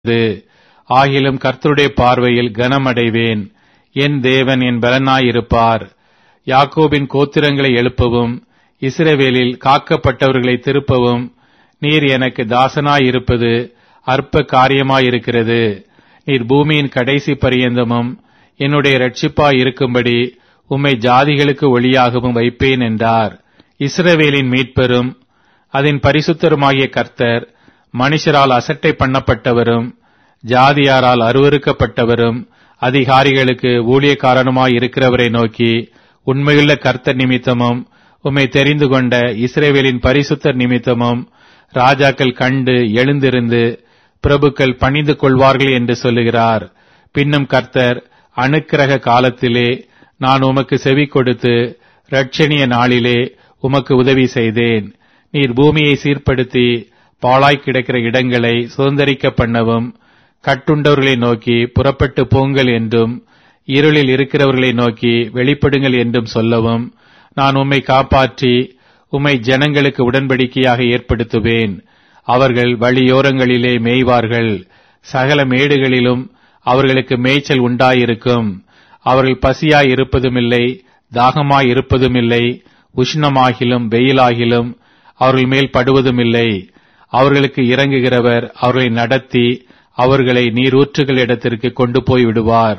இருக்கிறது ஆகிலும் கர்த்தருடைய பார்வையில் கனமடைவேன் என் தேவன் என் பலனாயிருப்பார் யாக்கோபின் கோத்திரங்களை எழுப்பவும் இஸ்ரவேலில் காக்கப்பட்டவர்களை திருப்பவும் நீர் எனக்கு தாசனாயிருப்பது அற்ப காரியமாயிருக்கிறது நீர் பூமியின் கடைசி பரியந்தமும் என்னுடைய இரட்சிப்பாய் இருக்கும்படி உம்மை ஜாதிகளுக்கு ஒளியாகவும் வைப்பேன் என்றார் இஸ்ரவேலின் மீட்பெரும் அதன் பரிசுத்தருமாகிய கர்த்தர் மனுஷரால் அசட்டை பண்ணப்பட்டவரும் ஜாதியாரால் அருவருக்கப்பட்டவரும் அதிகாரிகளுக்கு ஊழியக்காரனுமாய் இருக்கிறவரை நோக்கி உண்மையுள்ள கர்த்தர் நிமித்தமும் உம்மை தெரிந்து கொண்ட இஸ்ரேவேலின் பரிசுத்தர் நிமித்தமும் ராஜாக்கள் கண்டு எழுந்திருந்து பிரபுக்கள் பணிந்து கொள்வார்கள் என்று சொல்லுகிறார் பின்னும் கர்த்தர் அனுக்கிரக காலத்திலே நான் உமக்கு செவி கொடுத்து ரட்சணிய நாளிலே உமக்கு உதவி செய்தேன் நீர் பூமியை சீர்படுத்தி பாழாய் கிடக்கிற இடங்களை சுதந்திரிக்க பண்ணவும் கட்டுண்டவர்களை நோக்கி புறப்பட்டு போங்கள் என்றும் இருளில் இருக்கிறவர்களை நோக்கி வெளிப்படுங்கள் என்றும் சொல்லவும் நான் உம்மை காப்பாற்றி உம்மை ஜனங்களுக்கு உடன்படிக்கையாக ஏற்படுத்துவேன் அவர்கள் வழியோரங்களிலே மேய்வார்கள் சகல மேடுகளிலும் அவர்களுக்கு மேய்ச்சல் உண்டாயிருக்கும் அவர்கள் பசியாய் இருப்பதுமில்லை தாகமாய் இருப்பதுமில்லை உஷ்ணமாகிலும் வெயிலாகிலும் அவர்கள் மேல் படுவதுமில்லை அவர்களுக்கு இறங்குகிறவர் அவர்களை நடத்தி அவர்களை நீரூற்றுகளிடத்திற்கு கொண்டு போய் விடுவார்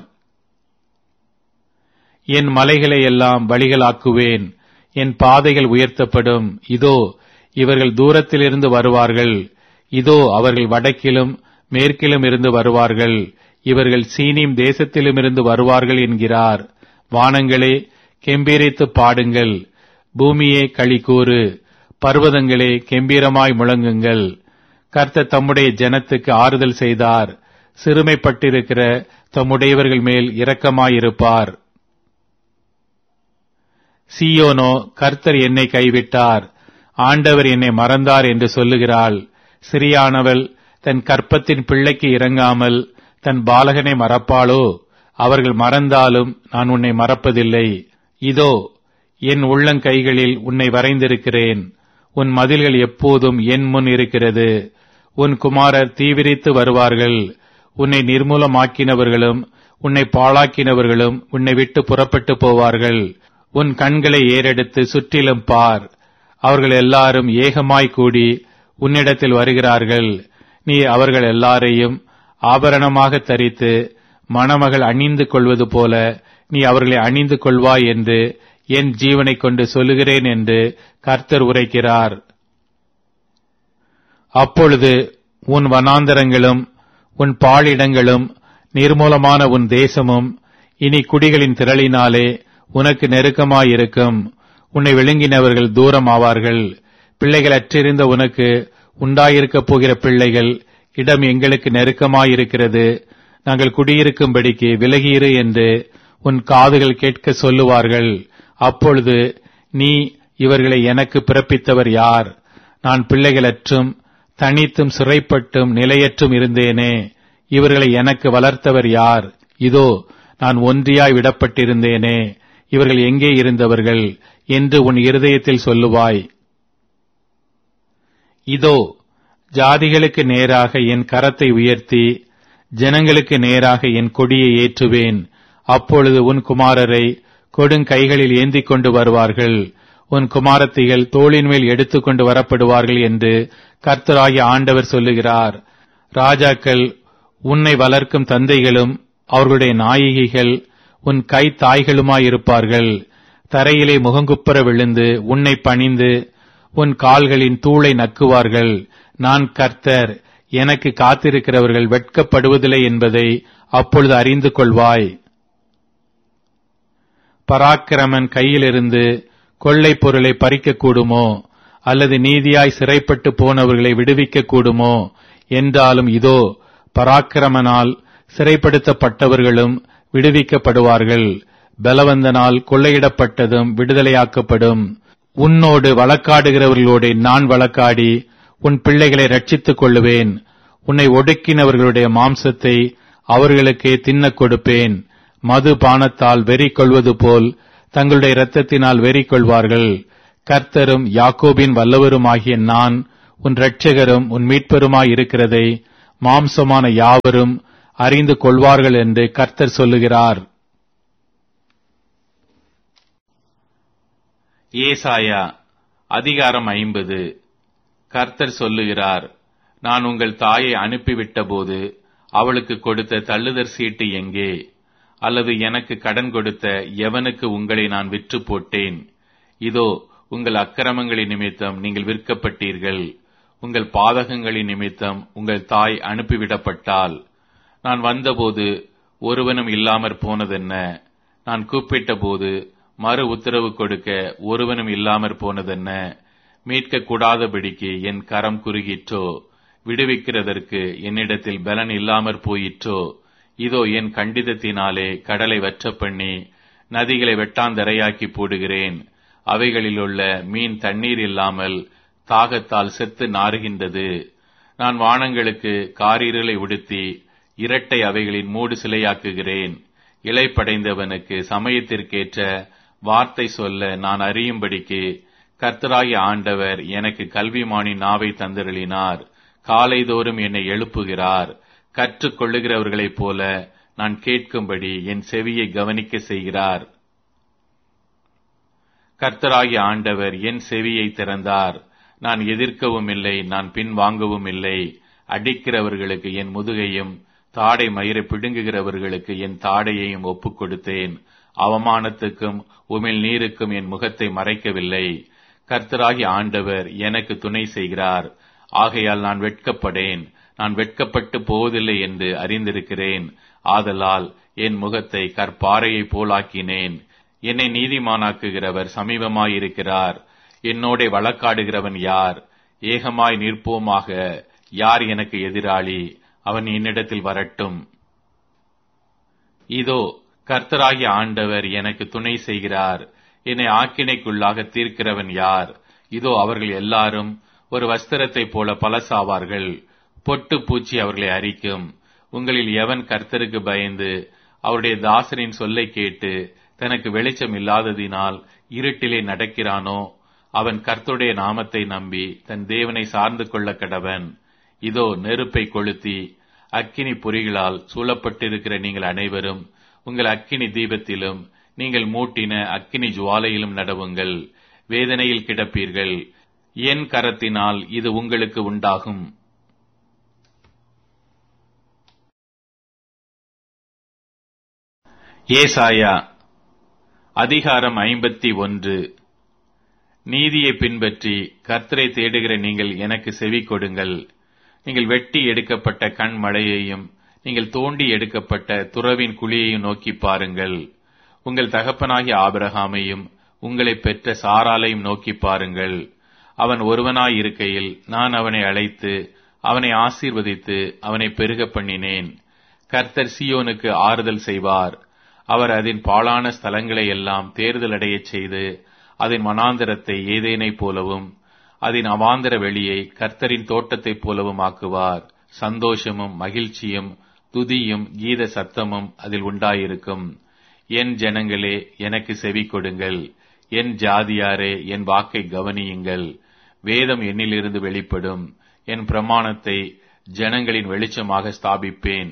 என் மலைகளை எல்லாம் வழிகளாக்குவேன் என் பாதைகள் உயர்த்தப்படும் இதோ இவர்கள் தூரத்திலிருந்து வருவார்கள் இதோ அவர்கள் வடக்கிலும் மேற்கிலும் இருந்து வருவார்கள் இவர்கள் சீனிம் தேசத்திலும் இருந்து வருவார்கள் என்கிறார் வானங்களே கெம்பீரித்து பாடுங்கள் பூமியே களிக்கூறு பர்வதங்களே கெம்பீரமாய் முழங்குங்கள் கர்த்த தம்முடைய ஜனத்துக்கு ஆறுதல் செய்தார் சிறுமைப்பட்டிருக்கிற தம்முடையவர்கள் மேல் இரக்கமாயிருப்பார் சியோனோ கர்த்தர் என்னை கைவிட்டார் ஆண்டவர் என்னை மறந்தார் என்று சொல்லுகிறாள் சிறியானவள் தன் கற்பத்தின் பிள்ளைக்கு இறங்காமல் தன் பாலகனை மறப்பாளோ அவர்கள் மறந்தாலும் நான் உன்னை மறப்பதில்லை இதோ என் உள்ளங்கைகளில் உன்னை வரைந்திருக்கிறேன் உன் மதில்கள் எப்போதும் என் முன் இருக்கிறது உன் குமாரர் தீவிரித்து வருவார்கள் உன்னை நிர்மூலமாக்கினவர்களும் உன்னை பாழாக்கினவர்களும் உன்னை விட்டு புறப்பட்டு போவார்கள் உன் கண்களை ஏறெடுத்து சுற்றிலும் பார் அவர்கள் எல்லாரும் ஏகமாய் கூடி உன்னிடத்தில் வருகிறார்கள் நீ அவர்கள் எல்லாரையும் ஆபரணமாக தரித்து மணமகள் அணிந்து கொள்வது போல நீ அவர்களை அணிந்து கொள்வாய் என்று என் ஜீவனை கொண்டு சொல்லுகிறேன் என்று கர்த்தர் உரைக்கிறார் அப்பொழுது உன் வனாந்தரங்களும் உன் பாழிடங்களும் நிர்மூலமான உன் தேசமும் இனி குடிகளின் திரளினாலே உனக்கு நெருக்கமாயிருக்கும் உன்னை விழுங்கினவர்கள் தூரம் ஆவார்கள் பிள்ளைகள் அற்றிருந்த உனக்கு உண்டாயிருக்கப் போகிற பிள்ளைகள் இடம் எங்களுக்கு நெருக்கமாயிருக்கிறது நாங்கள் குடியிருக்கும்படிக்கு விலகியிரு என்று உன் காதுகள் கேட்க சொல்லுவார்கள் அப்பொழுது நீ இவர்களை எனக்கு பிறப்பித்தவர் யார் நான் பிள்ளைகளற்றும் தனித்தும் சிறைப்பட்டும் நிலையற்றும் இருந்தேனே இவர்களை எனக்கு வளர்த்தவர் யார் இதோ நான் ஒன்றியாய் விடப்பட்டிருந்தேனே இவர்கள் எங்கே இருந்தவர்கள் என்று உன் இருதயத்தில் சொல்லுவாய் இதோ ஜாதிகளுக்கு நேராக என் கரத்தை உயர்த்தி ஜனங்களுக்கு நேராக என் கொடியை ஏற்றுவேன் அப்பொழுது உன் குமாரரை கொடுங்கைகளில் ஏந்திக் கொண்டு வருவார்கள் உன் குமாரத்திகள் தோளின் மேல் எடுத்துக்கொண்டு வரப்படுவார்கள் என்று கர்த்தராகிய ஆண்டவர் சொல்லுகிறார் ராஜாக்கள் உன்னை வளர்க்கும் தந்தைகளும் அவர்களுடைய நாயகிகள் உன் கை தாய்களுமாயிருப்பார்கள் தரையிலே முகங்குப்புற விழுந்து உன்னை பணிந்து உன் கால்களின் தூளை நக்குவார்கள் நான் கர்த்தர் எனக்கு காத்திருக்கிறவர்கள் வெட்கப்படுவதில்லை என்பதை அப்பொழுது அறிந்து கொள்வாய் பராக்கிரமன் கையிலிருந்து கொள்ளை பொருளை பறிக்க கூடுமோ அல்லது நீதியாய் சிறைப்பட்டு போனவர்களை விடுவிக்க கூடுமோ என்றாலும் இதோ பராக்கிரமனால் சிறைப்படுத்தப்பட்டவர்களும் விடுவிக்கப்படுவார்கள் பலவந்தனால் கொள்ளையிடப்பட்டதும் விடுதலையாக்கப்படும் உன்னோடு வழக்காடுகிறவர்களோடு நான் வழக்காடி உன் பிள்ளைகளை ரட்சித்துக் கொள்ளுவேன் உன்னை ஒடுக்கினவர்களுடைய மாம்சத்தை அவர்களுக்கே தின்னக் கொடுப்பேன் மது பானத்தால் வெறி கொள்வது போல் தங்களுடைய இரத்தத்தினால் வெறி கொள்வார்கள் கர்த்தரும் யாக்கோபின் வல்லவருமாகிய நான் உன் இரட்சகரும் உன் மீட்பெருமாய் இருக்கிறதை மாம்சமான யாவரும் அறிந்து கொள்வார்கள் என்று கர்த்தர் சொல்லுகிறார் ஏசாயா அதிகாரம் ஐம்பது கர்த்தர் சொல்லுகிறார் நான் உங்கள் தாயை அனுப்பிவிட்டபோது அவளுக்கு கொடுத்த தள்ளுதற் சீட்டு எங்கே அல்லது எனக்கு கடன் கொடுத்த எவனுக்கு உங்களை நான் விற்று போட்டேன் இதோ உங்கள் அக்கிரமங்களின் நிமித்தம் நீங்கள் விற்கப்பட்டீர்கள் உங்கள் பாதகங்களின் நிமித்தம் உங்கள் தாய் அனுப்பிவிடப்பட்டால் நான் வந்தபோது ஒருவனும் இல்லாமற் போனதென்ன நான் கூப்பிட்டபோது மறு உத்தரவு கொடுக்க ஒருவனும் இல்லாமற் போனதென்ன மீட்க கூடாதபடிக்கு என் கரம் குறுகிற்றோ விடுவிக்கிறதற்கு என்னிடத்தில் பலன் இல்லாமற் போயிற்றோ இதோ என் கண்டிதத்தினாலே கடலை வற்ற பண்ணி நதிகளை வெட்டாந்தரையாக்கி போடுகிறேன் அவைகளிலுள்ள மீன் தண்ணீர் இல்லாமல் தாகத்தால் செத்து நாறுகின்றது நான் வானங்களுக்கு காரிருளை உடுத்தி இரட்டை அவைகளின் மூடு சிலையாக்குகிறேன் இலைப்படைந்தவனுக்கு சமயத்திற்கேற்ற வார்த்தை சொல்ல நான் அறியும்படிக்கு கர்த்தராகிய ஆண்டவர் எனக்கு கல்விமானி நாவை தந்திரளினார் காலைதோறும் என்னை எழுப்புகிறார் கற்றுக் கொள்ளுகிறவர்களைப் போல நான் கேட்கும்படி என் செவியை கவனிக்க செய்கிறார் கர்த்தராகிய ஆண்டவர் என் செவியை திறந்தார் நான் எதிர்க்கவும் இல்லை நான் பின் வாங்கவும் இல்லை அடிக்கிறவர்களுக்கு என் முதுகையும் தாடை மயிரை பிடுங்குகிறவர்களுக்கு என் தாடையையும் ஒப்புக் கொடுத்தேன் அவமானத்துக்கும் உமிழ் நீருக்கும் என் முகத்தை மறைக்கவில்லை கர்த்தராகி ஆண்டவர் எனக்கு துணை செய்கிறார் ஆகையால் நான் வெட்கப்படேன் நான் வெட்கப்பட்டு போவதில்லை என்று அறிந்திருக்கிறேன் ஆதலால் என் முகத்தை கற்பாறையைப் போலாக்கினேன் என்னை நீதிமானாக்குகிறவர் சமீபமாயிருக்கிறார் என்னோட வழக்காடுகிறவன் யார் ஏகமாய் நிற்போமாக யார் எனக்கு எதிராளி அவன் என்னிடத்தில் வரட்டும் இதோ கர்த்தராகிய ஆண்டவர் எனக்கு துணை செய்கிறார் என்னை ஆக்கினைக்குள்ளாக தீர்க்கிறவன் யார் இதோ அவர்கள் எல்லாரும் ஒரு வஸ்திரத்தைப் போல பலசாவார்கள் பொட்டு பூச்சி அவர்களை அரிக்கும் உங்களில் எவன் கர்த்தருக்கு பயந்து அவருடைய தாசரின் சொல்லை கேட்டு தனக்கு வெளிச்சம் இல்லாததினால் இருட்டிலே நடக்கிறானோ அவன் கர்த்தருடைய நாமத்தை நம்பி தன் தேவனை சார்ந்து கொள்ள கடவன் இதோ நெருப்பை கொளுத்தி அக்கினி பொறிகளால் சூழப்பட்டிருக்கிற நீங்கள் அனைவரும் உங்கள் அக்கினி தீபத்திலும் நீங்கள் மூட்டின அக்கினி ஜுவாலையிலும் நடவுங்கள் வேதனையில் கிடப்பீர்கள் என் கரத்தினால் இது உங்களுக்கு உண்டாகும் ஏசாயா அதிகாரம் ஐம்பத்தி ஒன்று நீதியை பின்பற்றி கர்த்தரை தேடுகிற நீங்கள் எனக்கு செவி கொடுங்கள் நீங்கள் வெட்டி எடுக்கப்பட்ட கண் மழையையும் நீங்கள் தோண்டி எடுக்கப்பட்ட துறவின் குழியையும் நோக்கி பாருங்கள் உங்கள் தகப்பனாகிய ஆபிரகாமையும் உங்களை பெற்ற சாராலையும் நோக்கி பாருங்கள் அவன் ஒருவனாய் இருக்கையில் நான் அவனை அழைத்து அவனை ஆசீர்வதித்து அவனை பெருக பண்ணினேன் கர்த்தர் சியோனுக்கு ஆறுதல் செய்வார் அவர் அதன் பாழான ஸ்தலங்களை எல்லாம் தேர்தலடையச் செய்து அதன் மனாந்தரத்தை ஏதேனைப் போலவும் அதன் அவாந்தர வெளியை கர்த்தரின் தோட்டத்தைப் போலவும் ஆக்குவார் சந்தோஷமும் மகிழ்ச்சியும் துதியும் கீத சத்தமும் அதில் உண்டாயிருக்கும் என் ஜனங்களே எனக்கு செவி கொடுங்கள் என் ஜாதியாரே என் வாக்கை கவனியுங்கள் வேதம் என்னிலிருந்து வெளிப்படும் என் பிரமாணத்தை ஜனங்களின் வெளிச்சமாக ஸ்தாபிப்பேன்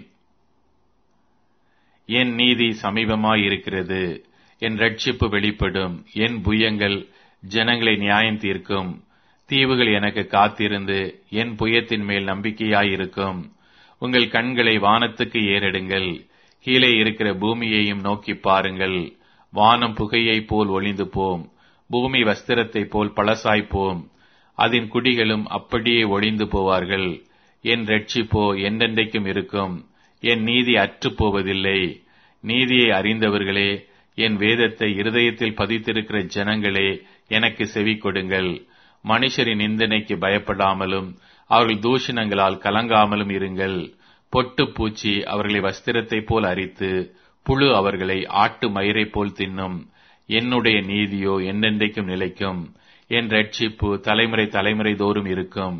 என் நீதி சமீபமாயிருக்கிறது என் ரட்சிப்பு வெளிப்படும் என் புயங்கள் ஜனங்களை நியாயம் தீர்க்கும் தீவுகள் எனக்கு காத்திருந்து என் புயத்தின் மேல் நம்பிக்கையாயிருக்கும் உங்கள் கண்களை வானத்துக்கு ஏறெடுங்கள் கீழே இருக்கிற பூமியையும் நோக்கி பாருங்கள் வானம் புகையைப் போல் ஒளிந்து போம் பூமி வஸ்திரத்தைப் போல் பழசாய்ப்போம் அதன் குடிகளும் அப்படியே ஒளிந்து போவார்கள் என் ரட்சிப்போ என்றென்றைக்கும் இருக்கும் என் நீதி அற்றுப் போவதில்லை நீதியை அறிந்தவர்களே என் வேதத்தை இருதயத்தில் பதித்திருக்கிற ஜனங்களே எனக்கு செவி கொடுங்கள் மனுஷரின் நிந்தனைக்கு பயப்படாமலும் அவர்கள் தூஷணங்களால் கலங்காமலும் இருங்கள் பொட்டு பூச்சி அவர்களை வஸ்திரத்தைப் போல் அரித்து புழு அவர்களை ஆட்டு மயிரை போல் தின்னும் என்னுடைய நீதியோ என்னென்றைக்கும் நிலைக்கும் என் ரட்சிப்பு தலைமுறை தலைமுறை தோறும் இருக்கும்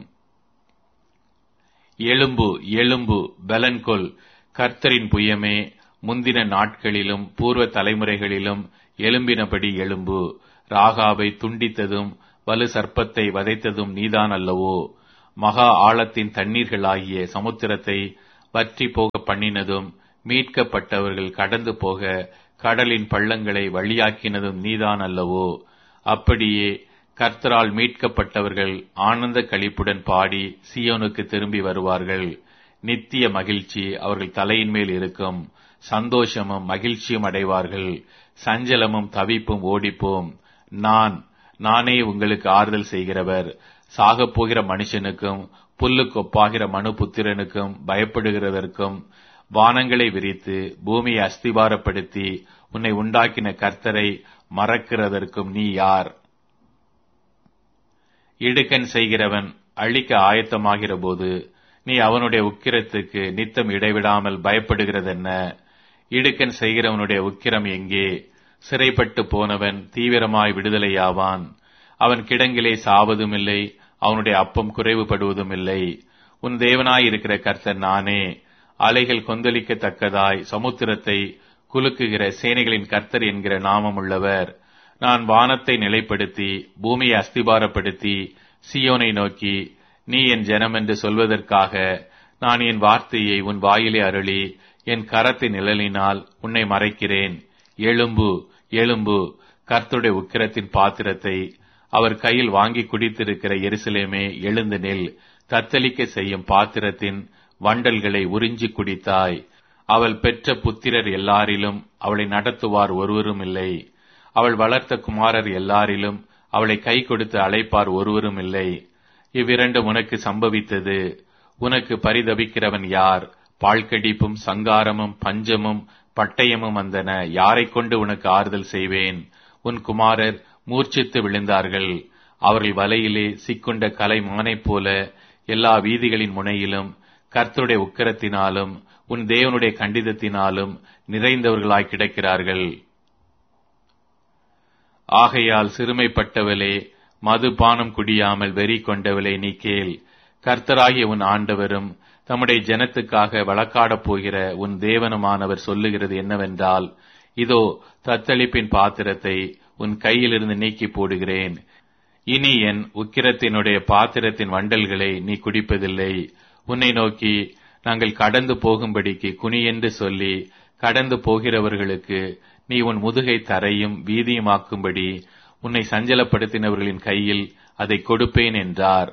எலும்பு எலும்பு பலன்கொள் கர்த்தரின் புயமே முந்தின நாட்களிலும் பூர்வ தலைமுறைகளிலும் எழும்பினபடி எழும்பு ராகாவை துண்டித்ததும் வலு சர்ப்பத்தை வதைத்ததும் நீதான் அல்லவோ மகா ஆழத்தின் தண்ணீர்களாகிய சமுத்திரத்தை வற்றி போக பண்ணினதும் மீட்கப்பட்டவர்கள் கடந்து போக கடலின் பள்ளங்களை வழியாக்கினதும் நீதான் அல்லவோ அப்படியே கர்த்தரால் மீட்கப்பட்டவர்கள் ஆனந்த களிப்புடன் பாடி சியோனுக்கு திரும்பி வருவார்கள் நித்திய மகிழ்ச்சி அவர்கள் தலையின் மேல் இருக்கும் சந்தோஷமும் மகிழ்ச்சியும் அடைவார்கள் சஞ்சலமும் தவிப்பும் ஓடிப்போம் நான் நானே உங்களுக்கு ஆறுதல் செய்கிறவர் சாகப் போகிற மனுஷனுக்கும் புல்லுக்கு ஒப்பாகிற மனு புத்திரனுக்கும் பயப்படுகிறதற்கும் வானங்களை விரித்து பூமியை அஸ்திபாரப்படுத்தி உன்னை உண்டாக்கின கர்த்தரை மறக்கிறதற்கும் நீ யார் இடுக்கன் செய்கிறவன் அழிக்க ஆயத்தமாகிற போது நீ அவனுடைய உக்கிரத்துக்கு நித்தம் இடைவிடாமல் பயப்படுகிறதென்ன இடுக்கன் செய்கிறவனுடைய உக்கிரம் எங்கே சிறைப்பட்டு போனவன் தீவிரமாய் விடுதலையாவான் அவன் கிடங்கிலே சாவதும் இல்லை அவனுடைய அப்பம் குறைவுபடுவதும் இல்லை உன் தேவனாய் இருக்கிற கர்த்தர் நானே அலைகள் கொந்தளிக்கத்தக்கதாய் சமுத்திரத்தை குலுக்குகிற சேனைகளின் கர்த்தர் என்கிற நாமம் உள்ளவர் நான் வானத்தை நிலைப்படுத்தி பூமியை அஸ்திபாரப்படுத்தி சியோனை நோக்கி நீ என் ஜனம் என்று சொல்வதற்காக நான் என் வார்த்தையை உன் வாயிலே அருளி என் கரத்தின் நிழலினால் உன்னை மறைக்கிறேன் எழும்பு எழும்பு கர்த்தருடைய உக்கிரத்தின் பாத்திரத்தை அவர் கையில் வாங்கி குடித்திருக்கிற எருசலேமே எழுந்து நெல் தத்தளிக்க செய்யும் பாத்திரத்தின் வண்டல்களை உறிஞ்சி குடித்தாய் அவள் பெற்ற புத்திரர் எல்லாரிலும் அவளை நடத்துவார் ஒருவரும் இல்லை அவள் வளர்த்த குமாரர் எல்லாரிலும் அவளை கை கொடுத்து அழைப்பார் ஒருவரும் இல்லை இவ்விரண்டும் உனக்கு சம்பவித்தது உனக்கு பரிதபிக்கிறவன் யார் பாழ்கடிப்பும் சங்காரமும் பஞ்சமும் பட்டயமும் வந்தன யாரைக் கொண்டு உனக்கு ஆறுதல் செய்வேன் உன் குமாரர் மூர்ச்சித்து விழுந்தார்கள் அவர்கள் வலையிலே சிக்குண்ட கலை மானைப் போல எல்லா வீதிகளின் முனையிலும் கர்த்தருடைய உக்கிரத்தினாலும் உன் தேவனுடைய கண்டிதத்தினாலும் நிறைந்தவர்களாய் கிடக்கிறார்கள் ஆகையால் சிறுமைப்பட்டவளே மதுபானம் குடியாமல் வெறி கொண்டவளே நீ கேள் கர்த்தராகிய உன் ஆண்டவரும் தம்முடைய ஜனத்துக்காக வழக்காடப் போகிற உன் தேவனுமானவர் சொல்லுகிறது என்னவென்றால் இதோ தத்தளிப்பின் பாத்திரத்தை உன் கையிலிருந்து நீக்கி போடுகிறேன் இனி என் உக்கிரத்தினுடைய பாத்திரத்தின் வண்டல்களை நீ குடிப்பதில்லை உன்னை நோக்கி நாங்கள் கடந்து போகும்படிக்கு குனி என்று சொல்லி கடந்து போகிறவர்களுக்கு நீ உன் முதுகை தரையும் வீதியுமாக்கும்படி உன்னை சஞ்சலப்படுத்தினவர்களின் கையில் அதை கொடுப்பேன் என்றார்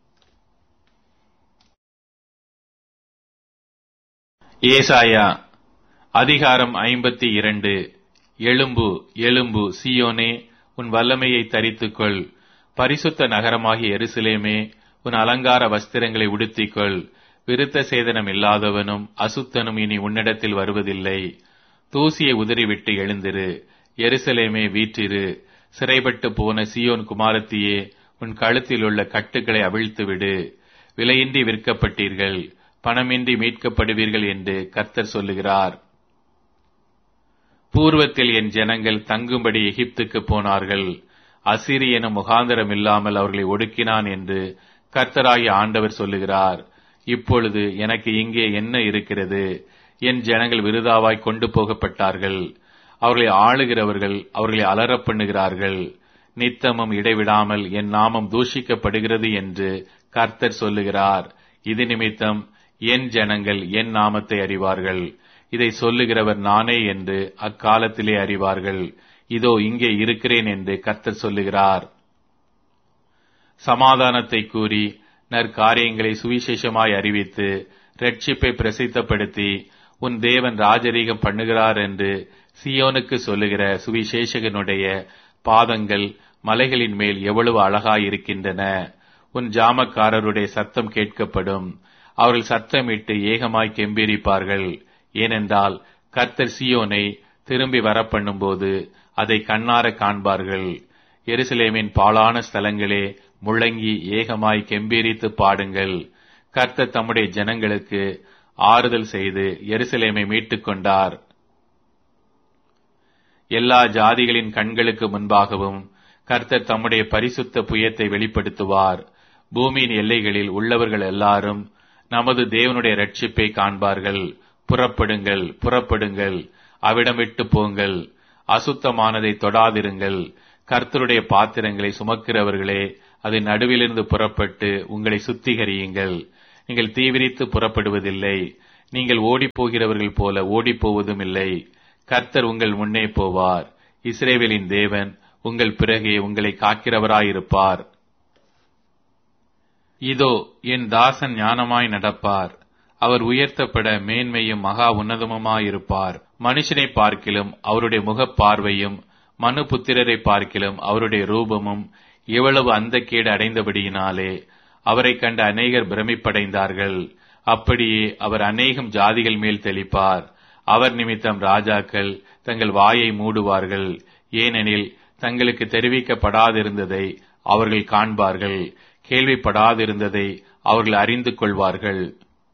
ஏசாயா அதிகாரம் ஐம்பத்தி இரண்டு எழும்பு எழும்பு சியோனே உன் வல்லமையை தரித்துக்கொள் பரிசுத்த நகரமாகிய எருசலேமே உன் அலங்கார வஸ்திரங்களை உடுத்திக்கொள் விருத்த சேதனம் இல்லாதவனும் அசுத்தனும் இனி உன்னிடத்தில் வருவதில்லை தூசியை உதறிவிட்டு எழுந்திரு எருசலேமே வீற்றிரு சிறைப்பட்டு போன சியோன் குமாரத்தியே உன் கழுத்தில் உள்ள கட்டுக்களை அவிழ்த்து விடு விலையின்றி விற்கப்பட்டீர்கள் பணமின்றி மீட்கப்படுவீர்கள் என்று கர்த்தர் சொல்லுகிறார் பூர்வத்தில் என் ஜனங்கள் தங்கும்படி எகிப்துக்கு போனார்கள் அசிரியனும் முகாந்தரம் இல்லாமல் அவர்களை ஒடுக்கினான் என்று கர்த்தராகிய ஆண்டவர் சொல்லுகிறார் இப்பொழுது எனக்கு இங்கே என்ன இருக்கிறது என் ஜனங்கள் விருதாவாய் கொண்டு போகப்பட்டார்கள் அவர்களை ஆளுகிறவர்கள் அவர்களை அலறப் பண்ணுகிறார்கள் நித்தமும் இடைவிடாமல் என் நாமம் தூஷிக்கப்படுகிறது என்று கர்த்தர் சொல்லுகிறார் இது நிமித்தம் என் ஜனங்கள் என் நாமத்தை அறிவார்கள் இதை சொல்லுகிறவர் நானே என்று அக்காலத்திலே அறிவார்கள் இதோ இங்கே இருக்கிறேன் என்று கர்த்தர் சொல்லுகிறார் சமாதானத்தை கூறி நற்காரியங்களை சுவிசேஷமாய் அறிவித்து ரட்சிப்பை பிரசித்தப்படுத்தி உன் தேவன் ராஜரீகம் பண்ணுகிறார் என்று சியோனுக்கு சொல்லுகிற சுவிசேஷகனுடைய பாதங்கள் மலைகளின் மேல் எவ்வளவு அழகாயிருக்கின்றன உன் ஜாமக்காரருடைய சத்தம் கேட்கப்படும் அவர்கள் சத்தமிட்டு ஏகமாய் கெம்பீரிப்பார்கள் ஏனென்றால் கர்த்தர் சியோனை திரும்பி வரப்பண்ணும்போது அதை கண்ணார காண்பார்கள் எருசலேமின் பாழான ஸ்தலங்களே முழங்கி ஏகமாய் கெம்பீரித்து பாடுங்கள் கர்த்தர் தம்முடைய ஜனங்களுக்கு ஆறுதல் செய்து எருசலேமை மீட்டுக் கொண்டார் எல்லா ஜாதிகளின் கண்களுக்கு முன்பாகவும் கர்த்தர் தம்முடைய பரிசுத்த புயத்தை வெளிப்படுத்துவார் பூமியின் எல்லைகளில் உள்ளவர்கள் எல்லாரும் நமது தேவனுடைய ரட்சிப்பை காண்பார்கள் புறப்படுங்கள் புறப்படுங்கள் அவிடம் விட்டு போங்கள் அசுத்தமானதை தொடாதிருங்கள் கர்த்தருடைய பாத்திரங்களை சுமக்கிறவர்களே அது நடுவிலிருந்து புறப்பட்டு உங்களை சுத்திகரியுங்கள் நீங்கள் தீவிரித்து புறப்படுவதில்லை நீங்கள் ஓடிப் போகிறவர்கள் போல ஓடிப் போவதும் இல்லை கர்த்தர் உங்கள் முன்னே போவார் இஸ்ரேவேலின் தேவன் உங்கள் பிறகே உங்களை காக்கிறவராயிருப்பார் இதோ என் தாசன் ஞானமாய் நடப்பார் அவர் உயர்த்தப்பட மேன்மையும் மகா உன்னதமுமாயிருப்பார் மனுஷனை பார்க்கிலும் அவருடைய முகப் பார்வையும் மனு புத்திரரை பார்க்கிலும் அவருடைய ரூபமும் எவ்வளவு அந்தக்கேடு அடைந்தபடியினாலே அவரை கண்ட அநேகர் பிரமிப்படைந்தார்கள் அப்படியே அவர் அநேகம் ஜாதிகள் மேல் தெளிப்பார் அவர் நிமித்தம் ராஜாக்கள் தங்கள் வாயை மூடுவார்கள் ஏனெனில் தங்களுக்கு தெரிவிக்கப்படாதிருந்ததை அவர்கள் காண்பார்கள் கேள்விப்படாதிருந்ததை அவர்கள் அறிந்து கொள்வார்கள்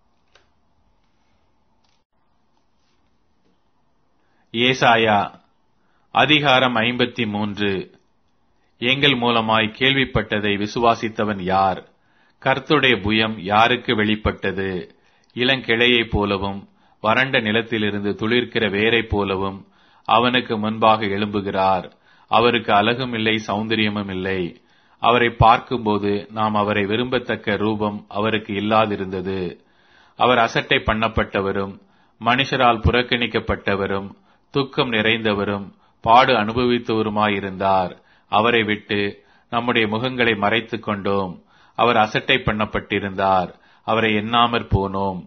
ஏசாயா அதிகாரம் ஐம்பத்தி மூன்று எங்கள் மூலமாய் கேள்விப்பட்டதை விசுவாசித்தவன் யார் கர்த்துடைய புயம் யாருக்கு வெளிப்பட்டது இளங்கிளையைப் போலவும் வறண்ட நிலத்திலிருந்து துளிர்க்கிற வேரைப் போலவும் அவனுக்கு முன்பாக எழும்புகிறார் அவருக்கு அழகும் இல்லை சௌந்தரியமும் இல்லை அவரை பார்க்கும்போது நாம் அவரை விரும்பத்தக்க ரூபம் அவருக்கு இல்லாதிருந்தது அவர் அசட்டை பண்ணப்பட்டவரும் மனுஷரால் புறக்கணிக்கப்பட்டவரும் துக்கம் நிறைந்தவரும் பாடு அனுபவித்தவருமாயிருந்தார் அவரை விட்டு நம்முடைய முகங்களை மறைத்துக் கொண்டோம் அவர் அசட்டை பண்ணப்பட்டிருந்தார் அவரை எண்ணாமற் போனோம்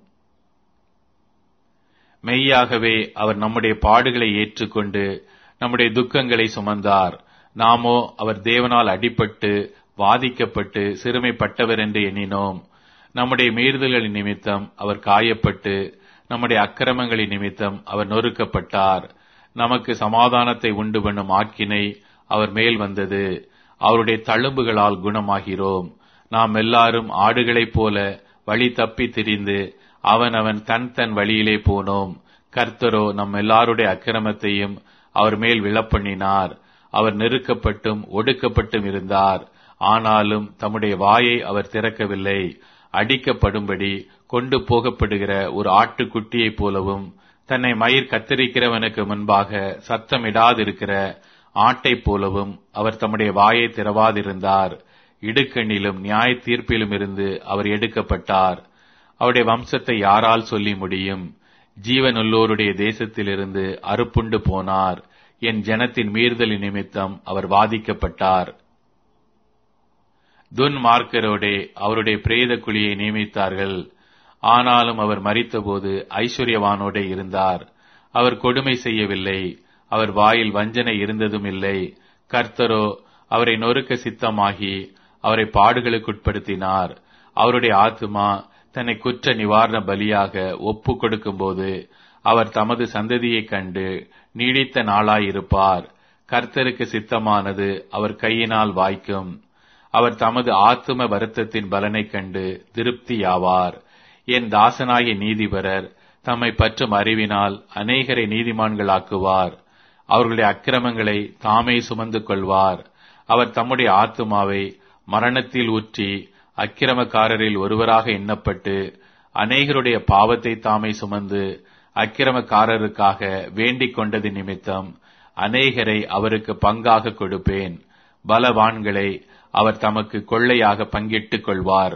மெய்யாகவே அவர் நம்முடைய பாடுகளை ஏற்றுக்கொண்டு நம்முடைய துக்கங்களை சுமந்தார் நாமோ அவர் தேவனால் அடிபட்டு வாதிக்கப்பட்டு சிறுமைப்பட்டவர் என்று எண்ணினோம் நம்முடைய மீறுதல்களின் நிமித்தம் அவர் காயப்பட்டு நம்முடைய அக்கிரமங்களின் நிமித்தம் அவர் நொறுக்கப்பட்டார் நமக்கு சமாதானத்தை உண்டு பண்ணும் ஆக்கினை அவர் மேல் வந்தது அவருடைய தழும்புகளால் குணமாகிறோம் நாம் எல்லாரும் ஆடுகளைப் போல வழி தப்பி திரிந்து அவன் அவன் தன் தன் வழியிலே போனோம் கர்த்தரோ நம் எல்லாருடைய அக்கிரமத்தையும் அவர் மேல் விழப்பண்ணினார் அவர் நெருக்கப்பட்டும் ஒடுக்கப்பட்டும் இருந்தார் ஆனாலும் தம்முடைய வாயை அவர் திறக்கவில்லை அடிக்கப்படும்படி கொண்டு போகப்படுகிற ஒரு ஆட்டுக்குட்டியைப் போலவும் தன்னை மயிர் கத்தரிக்கிறவனுக்கு முன்பாக சத்தமிடாதிருக்கிற ஆட்டைப் போலவும் அவர் தம்முடைய வாயை திறவாதிருந்தார் இடுக்கண்ணிலும் நியாய தீர்ப்பிலும் இருந்து அவர் எடுக்கப்பட்டார் அவருடைய வம்சத்தை யாரால் சொல்லி முடியும் ஜீவனுள்ளோருடைய தேசத்திலிருந்து அறுப்புண்டு போனார் என் ஜனத்தின் மீறுதலின் நிமித்தம் அவர் வாதிக்கப்பட்டார் துன்மார்க்கரோடே அவருடைய பிரேத குழியை நியமித்தார்கள் ஆனாலும் அவர் மறித்தபோது ஐஸ்வர்யவானோடே இருந்தார் அவர் கொடுமை செய்யவில்லை அவர் வாயில் வஞ்சனை இருந்ததும் இல்லை கர்த்தரோ அவரை நொறுக்க சித்தமாகி அவரை பாடுகளுக்குட்படுத்தினார் அவருடைய ஆத்துமா தன்னை குற்ற நிவாரண பலியாக ஒப்பு கொடுக்கும்போது அவர் தமது சந்ததியைக் கண்டு நீடித்த நாளாயிருப்பார் கர்த்தருக்கு சித்தமானது அவர் கையினால் வாய்க்கும் அவர் தமது ஆத்தும வருத்தத்தின் பலனைக் கண்டு திருப்தியாவார் என் தாசனாகிய நீதிபரர் தம்மை பற்றும் அறிவினால் அநேகரை நீதிமான்களாக்குவார் அவர்களுடைய அக்கிரமங்களை தாமே சுமந்து கொள்வார் அவர் தம்முடைய ஆத்துமாவை மரணத்தில் ஊற்றி அக்கிரமக்காரரில் ஒருவராக எண்ணப்பட்டு அநேகருடைய பாவத்தை தாமே சுமந்து அக்கிரமக்காரருக்காக வேண்டிக் கொண்டது நிமித்தம் அநேகரை அவருக்கு பங்காக கொடுப்பேன் பலவான்களை அவர் தமக்கு கொள்ளையாக பங்கிட்டுக் கொள்வார்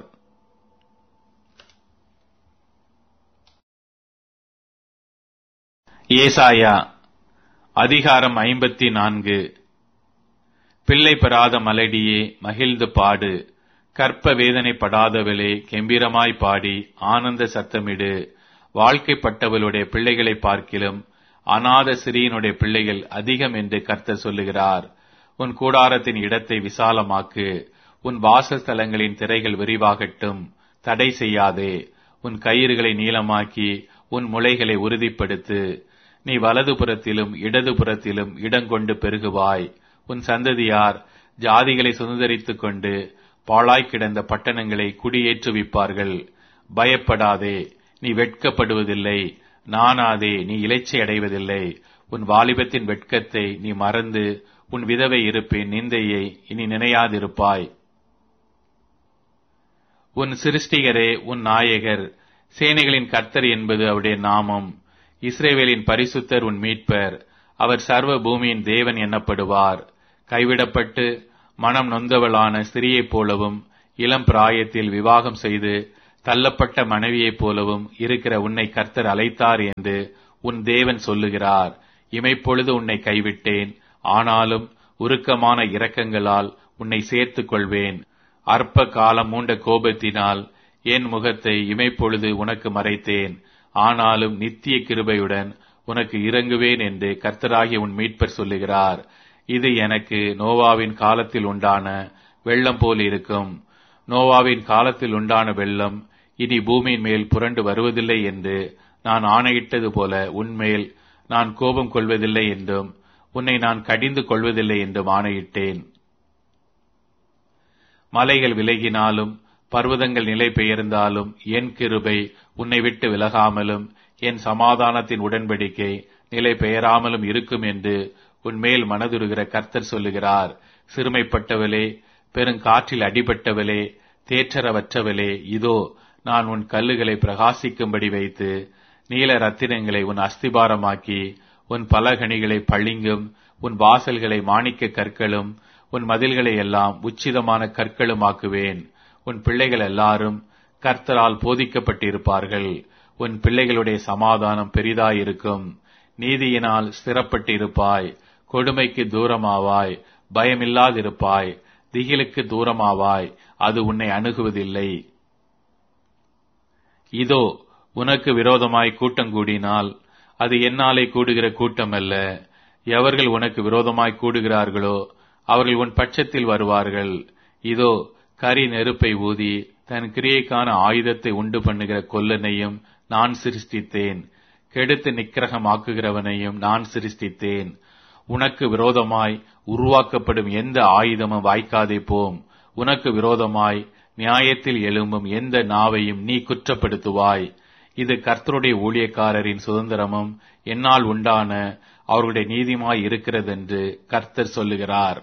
ஏசாயா அதிகாரம் ஐம்பத்தி நான்கு பிள்ளை பெறாத மலடியே மகிழ்ந்து பாடு கற்ப வேதனைப்படாதவளே கெம்பீரமாய் பாடி ஆனந்த சத்தமிடு வாழ்க்கைப்பட்டவளுடைய பிள்ளைகளை பார்க்கிலும் அநாத சிறியனுடைய பிள்ளைகள் அதிகம் என்று கர்த்தர் சொல்லுகிறார் உன் கூடாரத்தின் இடத்தை விசாலமாக்கு உன் வாசஸ்தலங்களின் திரைகள் விரிவாகட்டும் தடை செய்யாதே உன் கயிறுகளை நீளமாக்கி உன் முளைகளை உறுதிப்படுத்து நீ வலதுபுறத்திலும் இடதுபுறத்திலும் இடங்கொண்டு பெருகுவாய் உன் சந்ததியார் ஜாதிகளை சுதந்திரித்துக் கொண்டு பாழாய் கிடந்த பட்டணங்களை குடியேற்றுவிப்பார்கள் பயப்படாதே நீ வெட்கப்படுவதில்லை நானாதே நீ இலைச்சை அடைவதில்லை உன் வாலிபத்தின் வெட்கத்தை நீ மறந்து உன் விதவை இருப்பின் நிந்தையை இனி நினையாதிருப்பாய் உன் சிருஷ்டிகரே உன் நாயகர் சேனைகளின் கர்த்தர் என்பது அவருடைய நாமம் இஸ்ரேவேலின் பரிசுத்தர் உன் மீட்பர் அவர் சர்வ பூமியின் தேவன் எனப்படுவார் கைவிடப்பட்டு மனம் நொந்தவளான ஸ்திரியைப் போலவும் இளம் பிராயத்தில் விவாகம் செய்து தள்ளப்பட்ட மனைவியைப் போலவும் இருக்கிற உன்னை கர்த்தர் அழைத்தார் என்று உன் தேவன் சொல்லுகிறார் இமைப்பொழுது உன்னை கைவிட்டேன் ஆனாலும் உருக்கமான இரக்கங்களால் உன்னை சேர்த்துக் கொள்வேன் அற்ப காலம் மூண்ட கோபத்தினால் என் முகத்தை இமைப்பொழுது உனக்கு மறைத்தேன் ஆனாலும் நித்திய கிருபையுடன் உனக்கு இறங்குவேன் என்று கர்த்தராகிய உன் மீட்பர் சொல்லுகிறார் இது எனக்கு நோவாவின் காலத்தில் உண்டான வெள்ளம் போல் இருக்கும் நோவாவின் காலத்தில் உண்டான வெள்ளம் இனி பூமியின் மேல் புரண்டு வருவதில்லை என்று நான் ஆணையிட்டது போல உன்மேல் நான் கோபம் கொள்வதில்லை என்றும் உன்னை நான் கடிந்து கொள்வதில்லை என்றும் ஆணையிட்டேன் மலைகள் விலகினாலும் பர்வதங்கள் நிலை பெயர்ந்தாலும் என் கிருபை உன்னை விட்டு விலகாமலும் என் சமாதானத்தின் உடன்படிக்கை நிலை பெயராமலும் இருக்கும் என்று உன்மேல் மனதுருகிற கர்த்தர் சொல்லுகிறார் சிறுமைப்பட்டவளே பெருங்காற்றில் அடிபட்டவளே தேற்றரவற்றவளே இதோ நான் உன் கல்லுகளை பிரகாசிக்கும்படி வைத்து நீல ரத்தினங்களை உன் அஸ்திபாரமாக்கி உன் பலகணிகளை பளிங்கும் உன் வாசல்களை மாணிக்க கற்களும் உன் மதில்களை எல்லாம் உச்சிதமான கற்களும் ஆக்குவேன் உன் பிள்ளைகள் எல்லாரும் கர்த்தரால் போதிக்கப்பட்டிருப்பார்கள் உன் பிள்ளைகளுடைய சமாதானம் பெரிதாயிருக்கும் நீதியினால் ஸ்திரப்பட்டிருப்பாய் கொடுமைக்கு தூரமாவாய் பயமில்லாதிருப்பாய் திகிலுக்கு தூரமாவாய் அது உன்னை அணுகுவதில்லை இதோ உனக்கு விரோதமாய் கூட்டம் கூடினால் அது என்னாலே கூடுகிற கூட்டம் அல்ல எவர்கள் உனக்கு விரோதமாய் கூடுகிறார்களோ அவர்கள் உன் பட்சத்தில் வருவார்கள் இதோ கரி நெருப்பை ஊதி தன் கிரியைக்கான ஆயுதத்தை உண்டு பண்ணுகிற கொல்லனையும் நான் சிருஷ்டித்தேன் கெடுத்து நிக்கிரகமாக்குகிறவனையும் நான் சிருஷ்டித்தேன் உனக்கு விரோதமாய் உருவாக்கப்படும் எந்த ஆயுதமும் வாய்க்காதே போம் உனக்கு விரோதமாய் நியாயத்தில் எழும்பும் எந்த நாவையும் நீ குற்றப்படுத்துவாய் இது கர்த்தருடைய ஊழியக்காரரின் சுதந்திரமும் என்னால் உண்டான அவர்களுடைய நீதிமாய் இருக்கிறதென்று கர்த்தர் சொல்லுகிறார்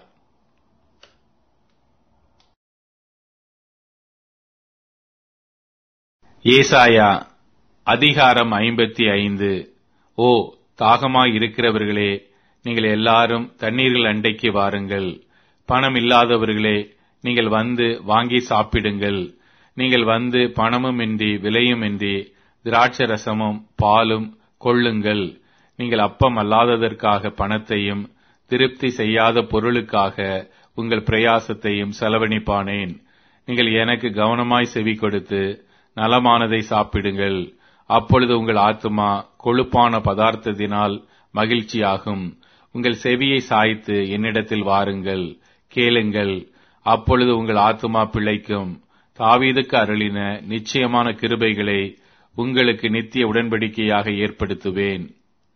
ஏசாயா அதிகாரம் ஐம்பத்தி ஐந்து ஓ தாகமாய் இருக்கிறவர்களே நீங்கள் எல்லாரும் தண்ணீர்கள் அண்டைக்கு வாருங்கள் பணம் இல்லாதவர்களே நீங்கள் வந்து வாங்கி சாப்பிடுங்கள் நீங்கள் வந்து பணமும் இன்றி விலையும் இன்றி திராட்சை ரசமும் பாலும் கொள்ளுங்கள் நீங்கள் அப்பம் அல்லாததற்காக பணத்தையும் திருப்தி செய்யாத பொருளுக்காக உங்கள் பிரயாசத்தையும் செலவழிப்பானேன் நீங்கள் எனக்கு கவனமாய் செவி கொடுத்து நலமானதை சாப்பிடுங்கள் அப்பொழுது உங்கள் ஆத்துமா கொழுப்பான பதார்த்தத்தினால் மகிழ்ச்சியாகும் உங்கள் செவியை சாய்த்து என்னிடத்தில் வாருங்கள் கேளுங்கள் அப்பொழுது உங்கள் ஆத்துமா பிழைக்கும் தாவீதுக்கு அருளின நிச்சயமான கிருபைகளை உங்களுக்கு நித்திய உடன்படிக்கையாக ஏற்படுத்துவேன்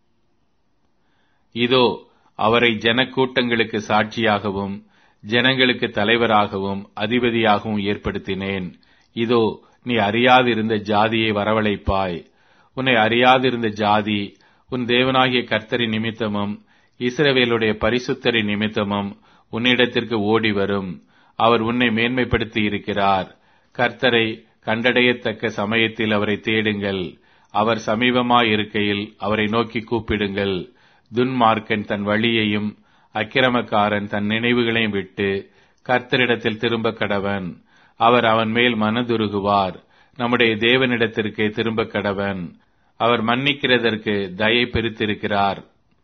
இதோ அவரை ஜனக்கூட்டங்களுக்கு சாட்சியாகவும் ஜனங்களுக்கு தலைவராகவும் அதிபதியாகவும் ஏற்படுத்தினேன் இதோ நீ அறியாதிருந்த ஜாதியை வரவழைப்பாய் உன்னை அறியாதிருந்த ஜாதி உன் தேவனாகிய கர்த்தரின் நிமித்தமும் இஸ்ரவேலுடைய பரிசுத்தரின் நிமித்தமும் உன்னிடத்திற்கு ஓடி வரும் அவர் உன்னை மேன்மைப்படுத்தி இருக்கிறார் கர்த்தரை கண்டடையத்தக்க சமயத்தில் அவரை தேடுங்கள் அவர் சமீபமாய் இருக்கையில் அவரை நோக்கி கூப்பிடுங்கள் துன்மார்க்கன் தன் வழியையும் அக்கிரமக்காரன் தன் நினைவுகளையும் விட்டு கர்த்தரிடத்தில் திரும்ப கடவன் அவர் அவன் மேல் மனதுருகுவார் நம்முடைய தேவனிடத்திற்கு திரும்ப கடவன் அவர் மன்னிக்கிறதற்கு தயை பெருத்திருக்கிறார்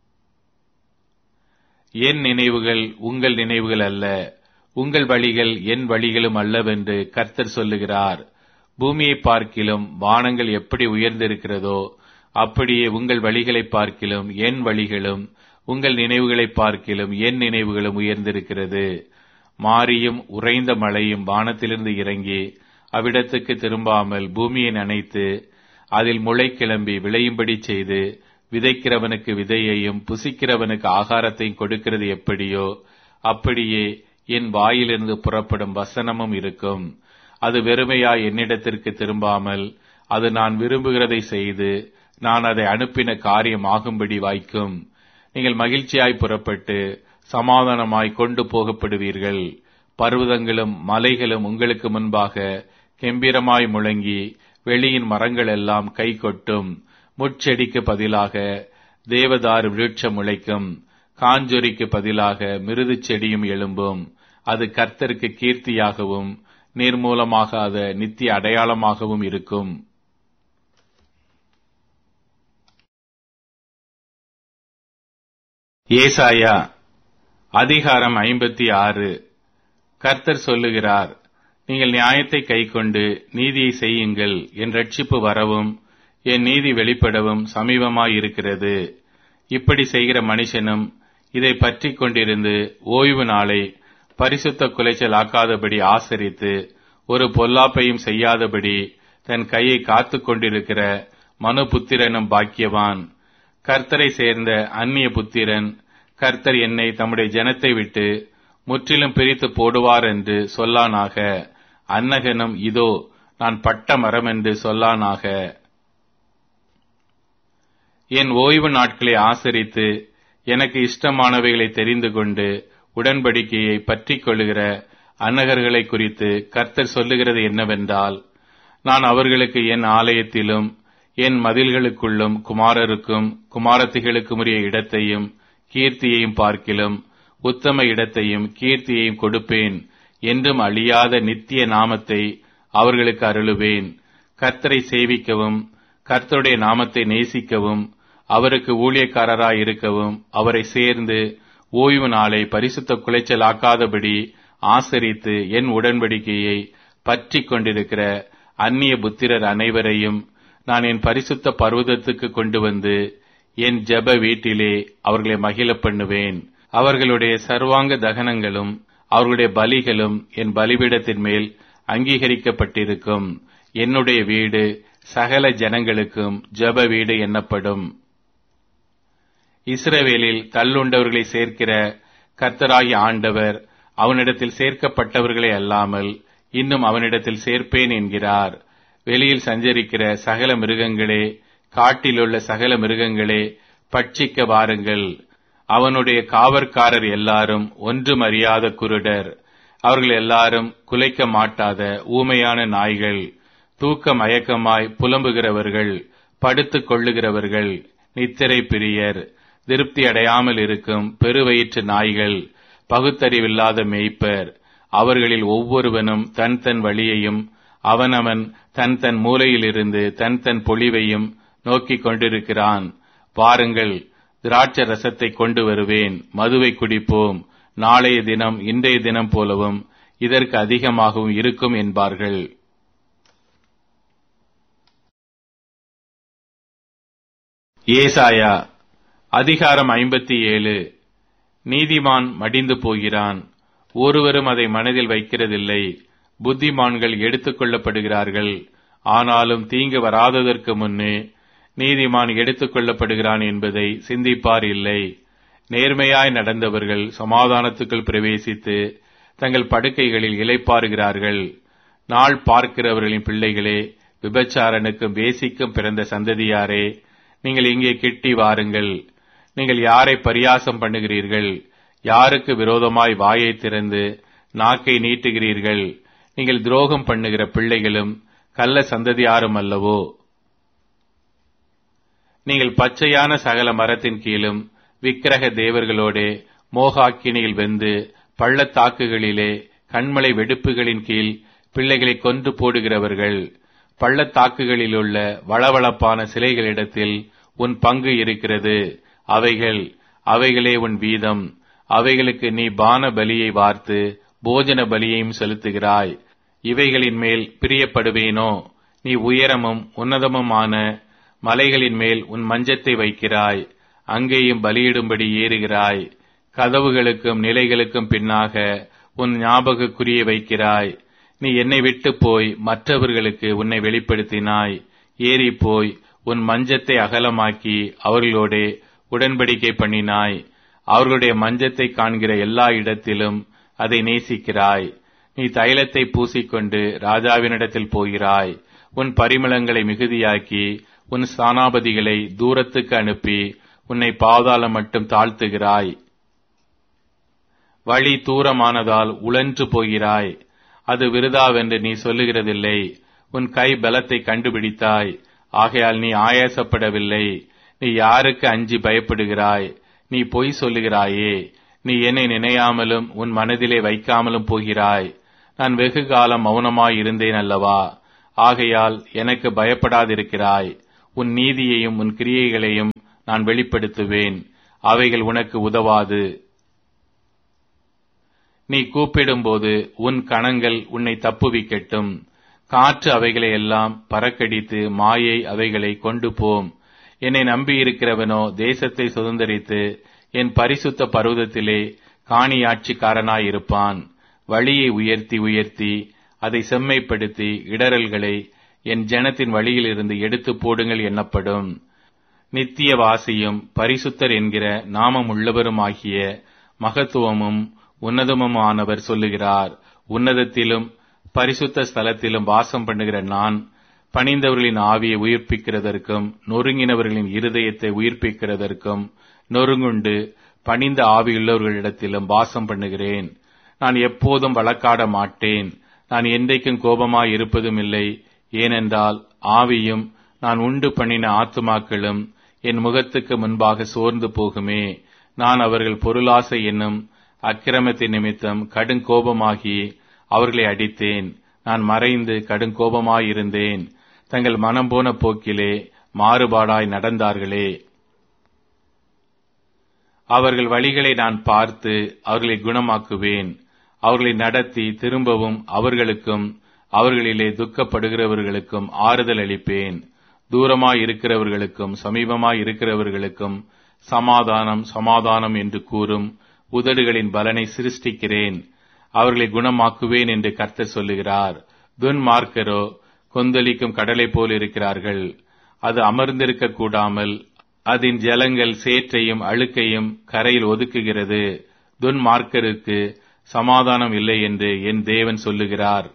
என் நினைவுகள் உங்கள் நினைவுகள் அல்ல உங்கள் வழிகள் என் வழிகளும் அல்லவென்று கர்த்தர் சொல்லுகிறார் பூமியை பார்க்கிலும் வானங்கள் எப்படி உயர்ந்திருக்கிறதோ அப்படியே உங்கள் வழிகளை பார்க்கிலும் என் வழிகளும் உங்கள் நினைவுகளை பார்க்கிலும் என் நினைவுகளும் உயர்ந்திருக்கிறது மாரியும் உறைந்த மழையும் வானத்திலிருந்து இறங்கி அவ்விடத்துக்கு திரும்பாமல் பூமியை நனைத்து அதில் முளை கிளம்பி விளையும்படி செய்து விதைக்கிறவனுக்கு விதையையும் புசிக்கிறவனுக்கு ஆகாரத்தையும் கொடுக்கிறது எப்படியோ அப்படியே என் வாயிலிருந்து புறப்படும் வசனமும் இருக்கும் அது வெறுமையாய் என்னிடத்திற்கு திரும்பாமல் அது நான் விரும்புகிறதை செய்து நான் அதை அனுப்பின காரியம் ஆகும்படி வாய்க்கும் நீங்கள் மகிழ்ச்சியாய் புறப்பட்டு சமாதானமாய் கொண்டு போகப்படுவீர்கள் பர்வதங்களும் மலைகளும் உங்களுக்கு முன்பாக கெம்பீரமாய் முழங்கி வெளியின் மரங்கள் எல்லாம் கை கொட்டும் முட்செடிக்கு பதிலாக தேவதாரு விருட்சம் முளைக்கும் காஞ்சொரிக்கு பதிலாக மிருது செடியும் எழும்பும் அது கர்த்தருக்கு கீர்த்தியாகவும் நிர்மூலமாகாத நித்திய அடையாளமாகவும் இருக்கும் ஏசாயா அதிகாரம் ஐம்பத்தி ஆறு கர்த்தர் சொல்லுகிறார் நீங்கள் நியாயத்தை கைக்கொண்டு நீதியை செய்யுங்கள் என் ரட்சிப்பு வரவும் என் நீதி வெளிப்படவும் சமீபமாயிருக்கிறது இப்படி செய்கிற மனுஷனும் இதை பற்றி கொண்டிருந்து ஓய்வு நாளை பரிசுத்த குலைச்சல் ஆக்காதபடி ஆசரித்து ஒரு பொல்லாப்பையும் செய்யாதபடி தன் கையை காத்து கொண்டிருக்கிற மனு புத்திரனும் பாக்கியவான் கர்த்தரை சேர்ந்த அந்நிய புத்திரன் கர்த்தர் என்னை தம்முடைய ஜனத்தை விட்டு முற்றிலும் பிரித்து போடுவார் என்று சொல்லானாக அன்னகனும் இதோ நான் பட்ட மரம் என்று சொல்லானாக என் ஓய்வு நாட்களை ஆசரித்து எனக்கு இஷ்டமானவைகளை தெரிந்து கொண்டு உடன்படிக்கையை பற்றிக் கொள்ளுகிற அன்னகர்களை குறித்து கர்த்தர் சொல்லுகிறது என்னவென்றால் நான் அவர்களுக்கு என் ஆலயத்திலும் என் மதில்களுக்குள்ளும் குமாரருக்கும் குமாரத்திகளுக்கும் உரிய இடத்தையும் கீர்த்தியையும் பார்க்கிலும் உத்தம இடத்தையும் கீர்த்தியையும் கொடுப்பேன் என்றும் அழியாத நித்திய நாமத்தை அவர்களுக்கு அருளுவேன் கர்த்தரை சேவிக்கவும் கர்த்தருடைய நாமத்தை நேசிக்கவும் அவருக்கு ஊழியக்காரராய் இருக்கவும் அவரை சேர்ந்து ஓய்வு நாளை பரிசுத்த குலைச்சலாக்காதபடி ஆசரித்து என் உடன்படிக்கையை பற்றி கொண்டிருக்கிற அந்நிய புத்திரர் அனைவரையும் நான் என் பரிசுத்த பர்வதத்துக்கு கொண்டு வந்து என் ஜெப வீட்டிலே அவர்களை மகிழ பண்ணுவேன் அவர்களுடைய சர்வாங்க தகனங்களும் அவர்களுடைய பலிகளும் என் பலிபீடத்தின் மேல் அங்கீகரிக்கப்பட்டிருக்கும் என்னுடைய வீடு சகல ஜனங்களுக்கும் ஜெப வீடு என்னப்படும் இஸ்ரவேலில் தள்ளுண்டவர்களை சேர்க்கிற கர்த்தராகிய ஆண்டவர் அவனிடத்தில் சேர்க்கப்பட்டவர்களே அல்லாமல் இன்னும் அவனிடத்தில் சேர்ப்பேன் என்கிறார் வெளியில் சஞ்சரிக்கிற சகல மிருகங்களே காட்டிலுள்ள சகல மிருகங்களே பட்சிக்க வாருங்கள் அவனுடைய காவற்காரர் எல்லாரும் ஒன்றும் அறியாத குருடர் அவர்கள் எல்லாரும் குலைக்க மாட்டாத ஊமையான நாய்கள் தூக்க மயக்கமாய் புலம்புகிறவர்கள் படுத்துக் கொள்ளுகிறவர்கள் நித்திரை பிரியர் திருப்தி அடையாமல் இருக்கும் பெருவயிற்று நாய்கள் பகுத்தறிவில்லாத மேய்ப்பர் அவர்களில் ஒவ்வொருவனும் தன் தன் வழியையும் அவனவன் தன் தன் மூலையிலிருந்து தன் தன் பொழிவையும் நோக்கிக் கொண்டிருக்கிறான் பாருங்கள் திராட்ச ரசத்தை கொண்டு வருவேன் மதுவை குடிப்போம் நாளைய தினம் இன்றைய தினம் போலவும் இதற்கு அதிகமாகவும் இருக்கும் என்பார்கள் ஏசாயா அதிகாரம் ஐம்பத்தி ஏழு நீதிமான் மடிந்து போகிறான் ஒருவரும் அதை மனதில் வைக்கிறதில்லை புத்திமான்கள் எடுத்துக் கொள்ளப்படுகிறார்கள் ஆனாலும் தீங்கு வராததற்கு முன்னே நீதிமான் எடுத்துக் கொள்ளப்படுகிறான் என்பதை சிந்திப்பார் இல்லை நேர்மையாய் நடந்தவர்கள் சமாதானத்துக்குள் பிரவேசித்து தங்கள் படுக்கைகளில் இலைப்பாறுகிறார்கள் நாள் பார்க்கிறவர்களின் பிள்ளைகளே விபச்சாரனுக்கும் வேசிக்கும் பிறந்த சந்ததியாரே நீங்கள் இங்கே கிட்டி வாருங்கள் நீங்கள் யாரை பரியாசம் பண்ணுகிறீர்கள் யாருக்கு விரோதமாய் வாயை திறந்து நாக்கை நீட்டுகிறீர்கள் நீங்கள் துரோகம் பண்ணுகிற பிள்ளைகளும் கள்ள சந்ததியாரும் அல்லவோ நீங்கள் பச்சையான சகல மரத்தின் கீழும் விக்கிரக தேவர்களோடே மோகாக்கினியில் வெந்து பள்ளத்தாக்குகளிலே கண்மலை வெடுப்புகளின் கீழ் பிள்ளைகளை கொன்று போடுகிறவர்கள் பள்ளத்தாக்குகளிலுள்ள வளவளப்பான சிலைகளிடத்தில் உன் பங்கு இருக்கிறது அவைகள் அவைகளே உன் வீதம் அவைகளுக்கு நீ பான பலியை வார்த்து போஜன பலியையும் செலுத்துகிறாய் இவைகளின் மேல் பிரியப்படுவேனோ நீ உயரமும் உன்னதமுமான மலைகளின் மேல் உன் மஞ்சத்தை வைக்கிறாய் அங்கேயும் பலியிடும்படி ஏறுகிறாய் கதவுகளுக்கும் நிலைகளுக்கும் பின்னாக உன் ஞாபகக்குரிய வைக்கிறாய் நீ என்னை விட்டு போய் மற்றவர்களுக்கு உன்னை வெளிப்படுத்தினாய் ஏறி போய் உன் மஞ்சத்தை அகலமாக்கி அவர்களோடே உடன்படிக்கை பண்ணினாய் அவர்களுடைய மஞ்சத்தை காண்கிற எல்லா இடத்திலும் அதை நேசிக்கிறாய் நீ தைலத்தை பூசிக்கொண்டு ராஜாவினிடத்தில் போகிறாய் உன் பரிமளங்களை மிகுதியாக்கி உன் ஸ்தானாபதிகளை தூரத்துக்கு அனுப்பி உன்னை பாதாளம் மட்டும் தாழ்த்துகிறாய் வழி தூரமானதால் உழன்று போகிறாய் அது விருதாவென்று நீ சொல்லுகிறதில்லை உன் கை பலத்தை கண்டுபிடித்தாய் ஆகையால் நீ ஆயாசப்படவில்லை நீ யாருக்கு அஞ்சி பயப்படுகிறாய் நீ பொய் சொல்லுகிறாயே நீ என்னை நினையாமலும் உன் மனதிலே வைக்காமலும் போகிறாய் நான் வெகு காலம் மௌனமாய் இருந்தேன் அல்லவா ஆகையால் எனக்கு பயப்படாதிருக்கிறாய் உன் நீதியையும் உன் கிரியைகளையும் நான் வெளிப்படுத்துவேன் அவைகள் உனக்கு உதவாது நீ கூப்பிடும்போது உன் கணங்கள் உன்னை தப்புவிக்கட்டும் காற்று அவைகளை எல்லாம் பறக்கடித்து மாயை அவைகளை கொண்டு போம் என்னை நம்பியிருக்கிறவனோ தேசத்தை சுதந்திரித்து என் பரிசுத்த பருவதத்திலே காணியாட்சிக்காரனாயிருப்பான் வழியை உயர்த்தி உயர்த்தி அதை செம்மைப்படுத்தி இடரல்களை என் ஜனத்தின் வழியிலிருந்து எடுத்து போடுங்கள் என்னப்படும் நித்திய வாசியும் பரிசுத்தர் என்கிற நாமம் உள்ளவருமாகிய மகத்துவமும் உன்னதமுமானவர் சொல்லுகிறார் உன்னதத்திலும் பரிசுத்த ஸ்தலத்திலும் வாசம் பண்ணுகிற நான் பணிந்தவர்களின் ஆவியை உயிர்ப்பிக்கிறதற்கும் நொறுங்கினவர்களின் இருதயத்தை உயிர்ப்பிக்கிறதற்கும் நொறுங்குண்டு பணிந்த ஆவியுள்ளவர்களிடத்திலும் வாசம் பண்ணுகிறேன் நான் எப்போதும் வழக்காட மாட்டேன் நான் என்றைக்கும் கோபமாய் இருப்பதும் இல்லை ஏனென்றால் ஆவியும் நான் உண்டு பண்ணின ஆத்துமாக்களும் என் முகத்துக்கு முன்பாக சோர்ந்து போகுமே நான் அவர்கள் பொருளாசை என்னும் அக்கிரமத்தின் நிமித்தம் கடுங்கோபமாகி அவர்களை அடித்தேன் நான் மறைந்து கடுங்கோபமாயிருந்தேன் தங்கள் மனம் போன போக்கிலே மாறுபாடாய் நடந்தார்களே அவர்கள் வழிகளை நான் பார்த்து அவர்களை குணமாக்குவேன் அவர்களை நடத்தி திரும்பவும் அவர்களுக்கும் அவர்களிலே துக்கப்படுகிறவர்களுக்கும் ஆறுதல் அளிப்பேன் தூரமாய் இருக்கிறவர்களுக்கும் சமீபமாய் இருக்கிறவர்களுக்கும் சமாதானம் சமாதானம் என்று கூறும் உதடுகளின் பலனை சிருஷ்டிக்கிறேன் அவர்களை குணமாக்குவேன் என்று கர்த்தர் சொல்லுகிறார் துன்மார்க்கரோ கொந்தளிக்கும் கடலை போல் இருக்கிறார்கள் அது அமர்ந்திருக்க கூடாமல் அதன் ஜலங்கள் சேற்றையும் அழுக்கையும் கரையில் ஒதுக்குகிறது துன்மார்க்கருக்கு சமாதானம் இல்லை என்று என் தேவன் சொல்லுகிறார்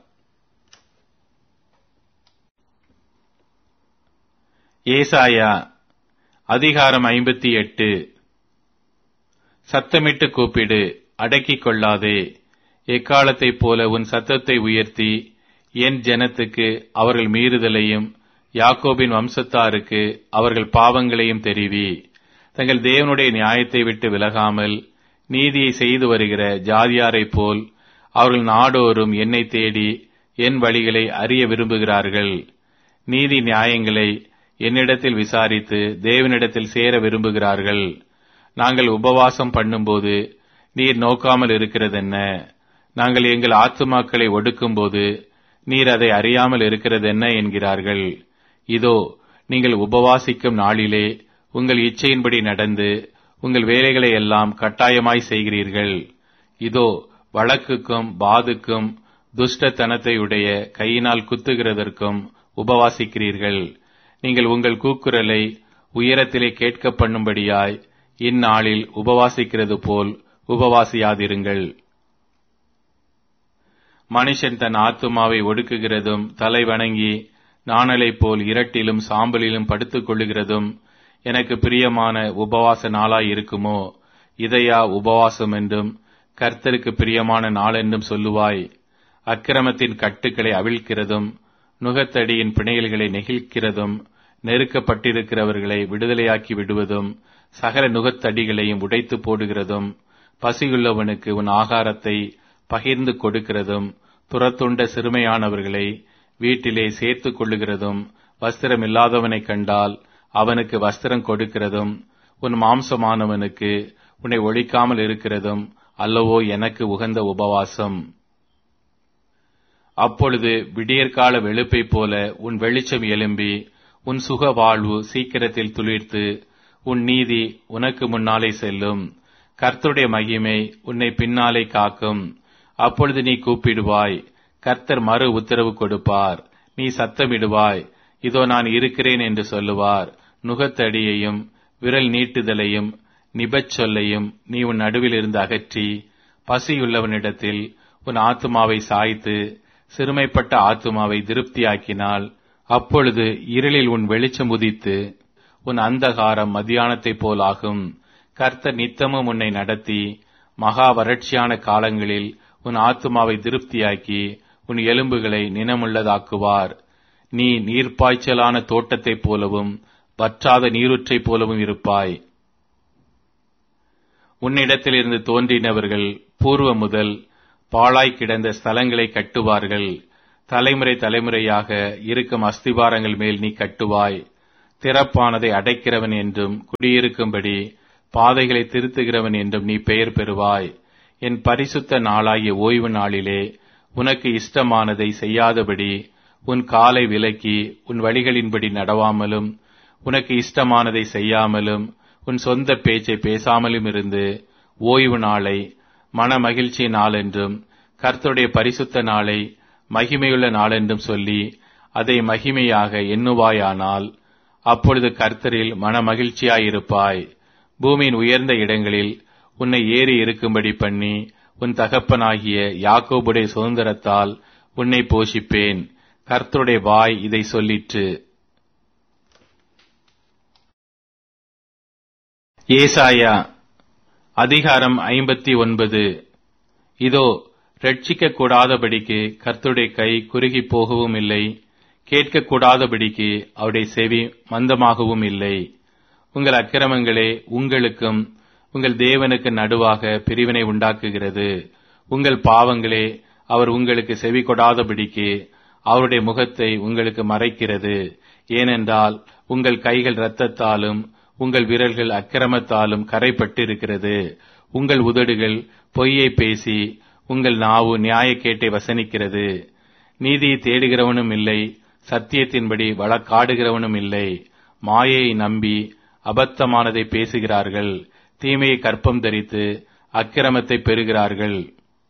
ஏசாயா அதிகாரம் ஐம்பத்தி எட்டு சத்தமிட்டு கூப்பிடு அடக்கிக் கொள்ளாதே எக்காலத்தைப் போல உன் சத்தத்தை உயர்த்தி என் ஜனத்துக்கு அவர்கள் மீறுதலையும் யாக்கோபின் வம்சத்தாருக்கு அவர்கள் பாவங்களையும் தெரிவி தங்கள் தேவனுடைய நியாயத்தை விட்டு விலகாமல் நீதியை செய்து வருகிற ஜாதியாரைப் போல் அவர்கள் நாடோறும் என்னை தேடி என் வழிகளை அறிய விரும்புகிறார்கள் நீதி நியாயங்களை என்னிடத்தில் விசாரித்து தேவனிடத்தில் சேர விரும்புகிறார்கள் நாங்கள் உபவாசம் பண்ணும்போது நீர் நோக்காமல் இருக்கிறதென்ன நாங்கள் எங்கள் ஆத்துமாக்களை ஒடுக்கும்போது நீர் அதை அறியாமல் இருக்கிறதென்ன என்கிறார்கள் இதோ நீங்கள் உபவாசிக்கும் நாளிலே உங்கள் இச்சையின்படி நடந்து உங்கள் வேலைகளை எல்லாம் கட்டாயமாய் செய்கிறீர்கள் இதோ வழக்குக்கும் பாதுக்கும் துஷ்டத்தனத்தை உடைய கையினால் குத்துகிறதற்கும் உபவாசிக்கிறீர்கள் நீங்கள் உங்கள் கூக்குரலை உயரத்திலே கேட்க பண்ணும்படியாய் இந்நாளில் உபவாசிக்கிறது போல் உபவாசியாதிருங்கள் மனுஷன் தன் ஆத்துமாவை ஒடுக்குகிறதும் தலை வணங்கி நாணலைப் போல் இரட்டிலும் சாம்பலிலும் படுத்துக் கொள்ளுகிறதும் எனக்கு பிரியமான உபவாச நாளாய் இருக்குமோ இதையா உபவாசம் என்றும் கர்த்தருக்கு பிரியமான நாள் என்றும் சொல்லுவாய் அக்கிரமத்தின் கட்டுக்களை அவிழ்க்கிறதும் நுகத்தடியின் பிணையல்களை நெகிழ்க்கிறதும் நெருக்கப்பட்டிருக்கிறவர்களை விடுதலையாக்கி விடுவதும் சகல நுகத்தடிகளையும் உடைத்து போடுகிறதும் பசியுள்ளவனுக்கு உன் ஆகாரத்தை பகிர்ந்து கொடுக்கிறதும் துரத்துண்ட சிறுமையானவர்களை வீட்டிலே சேர்த்துக் கொள்ளுகிறதும் வஸ்திரம் இல்லாதவனைக் கண்டால் அவனுக்கு வஸ்திரம் கொடுக்கிறதும் உன் மாம்சமானவனுக்கு உன்னை ஒழிக்காமல் இருக்கிறதும் அல்லவோ எனக்கு உகந்த உபவாசம் அப்பொழுது விடியற்கால வெளுப்பைப் போல உன் வெளிச்சம் எழும்பி உன் சுக வாழ்வு சீக்கிரத்தில் துளிர்த்து உன் நீதி உனக்கு முன்னாலே செல்லும் கர்த்தருடைய மகிமை உன்னை பின்னாலே காக்கும் அப்பொழுது நீ கூப்பிடுவாய் கர்த்தர் மறு உத்தரவு கொடுப்பார் நீ சத்தமிடுவாய் இதோ நான் இருக்கிறேன் என்று சொல்லுவார் நுகத்தடியையும் விரல் நீட்டுதலையும் நிபச்சொல்லையும் நீ உன் நடுவில் இருந்து அகற்றி பசியுள்ளவனிடத்தில் உன் ஆத்துமாவை சாய்த்து சிறுமைப்பட்ட ஆத்துமாவை திருப்தியாக்கினால் அப்பொழுது இருளில் உன் வெளிச்சம் உதித்து உன் அந்தகாரம் மத்தியானத்தைப் போலாகும் கர்த்தர் நித்தமும் உன்னை நடத்தி மகா வறட்சியான காலங்களில் உன் ஆத்துமாவை திருப்தியாக்கி உன் எலும்புகளை நினமுள்ளதாக்குவார் நீ நீர்ப்பாய்ச்சலான தோட்டத்தைப் போலவும் வற்றாத நீருற்றைப் போலவும் இருப்பாய் உன்னிடத்திலிருந்து தோன்றினவர்கள் பூர்வ முதல் பாழாய் கிடந்த ஸ்தலங்களை கட்டுவார்கள் தலைமுறை தலைமுறையாக இருக்கும் அஸ்திபாரங்கள் மேல் நீ கட்டுவாய் திறப்பானதை அடைக்கிறவன் என்றும் குடியிருக்கும்படி பாதைகளை திருத்துகிறவன் என்றும் நீ பெயர் பெறுவாய் என் பரிசுத்த நாளாகிய ஓய்வு நாளிலே உனக்கு இஷ்டமானதை செய்யாதபடி உன் காலை விலக்கி உன் வழிகளின்படி நடவாமலும் உனக்கு இஷ்டமானதை செய்யாமலும் உன் சொந்த பேச்சை பேசாமலும் இருந்து ஓய்வு நாளை மன மகிழ்ச்சி நாளென்றும் கர்த்தருடைய பரிசுத்த நாளை மகிமையுள்ள நாளென்றும் சொல்லி அதை மகிமையாக எண்ணுவாயானால் அப்பொழுது கர்த்தரில் மன மகிழ்ச்சியாயிருப்பாய் பூமியின் உயர்ந்த இடங்களில் உன்னை ஏறி இருக்கும்படி பண்ணி உன் தகப்பனாகிய யாக்கோபுடைய சுதந்திரத்தால் உன்னை போஷிப்பேன் கர்த்தருடைய வாய் இதை சொல்லிற்று ஏசாயா அதிகாரம் ஐம்பத்தி ஒன்பது இதோ ரட்சிக்க கூடாதபடிக்கு கர்த்தருடைய கை குறுகி போகவும் இல்லை கேட்கக்கூடாதபடிக்கு அவருடைய செவி மந்தமாகவும் இல்லை உங்கள் அக்கிரமங்களே உங்களுக்கும் உங்கள் தேவனுக்கு நடுவாக பிரிவினை உண்டாக்குகிறது உங்கள் பாவங்களே அவர் உங்களுக்கு செவி கொடாதபடிக்கு அவருடைய முகத்தை உங்களுக்கு மறைக்கிறது ஏனென்றால் உங்கள் கைகள் இரத்தத்தாலும் உங்கள் விரல்கள் அக்கிரமத்தாலும் கரைப்பட்டிருக்கிறது உங்கள் உதடுகள் பொய்யை பேசி உங்கள் நாவு நியாயக்கேட்டை வசனிக்கிறது நீதியை தேடுகிறவனும் இல்லை சத்தியத்தின்படி வழக்காடுகிறவனும் இல்லை மாயையை நம்பி அபத்தமானதை பேசுகிறார்கள் தீமையை கற்பம் தரித்து அக்கிரமத்தை பெறுகிறார்கள்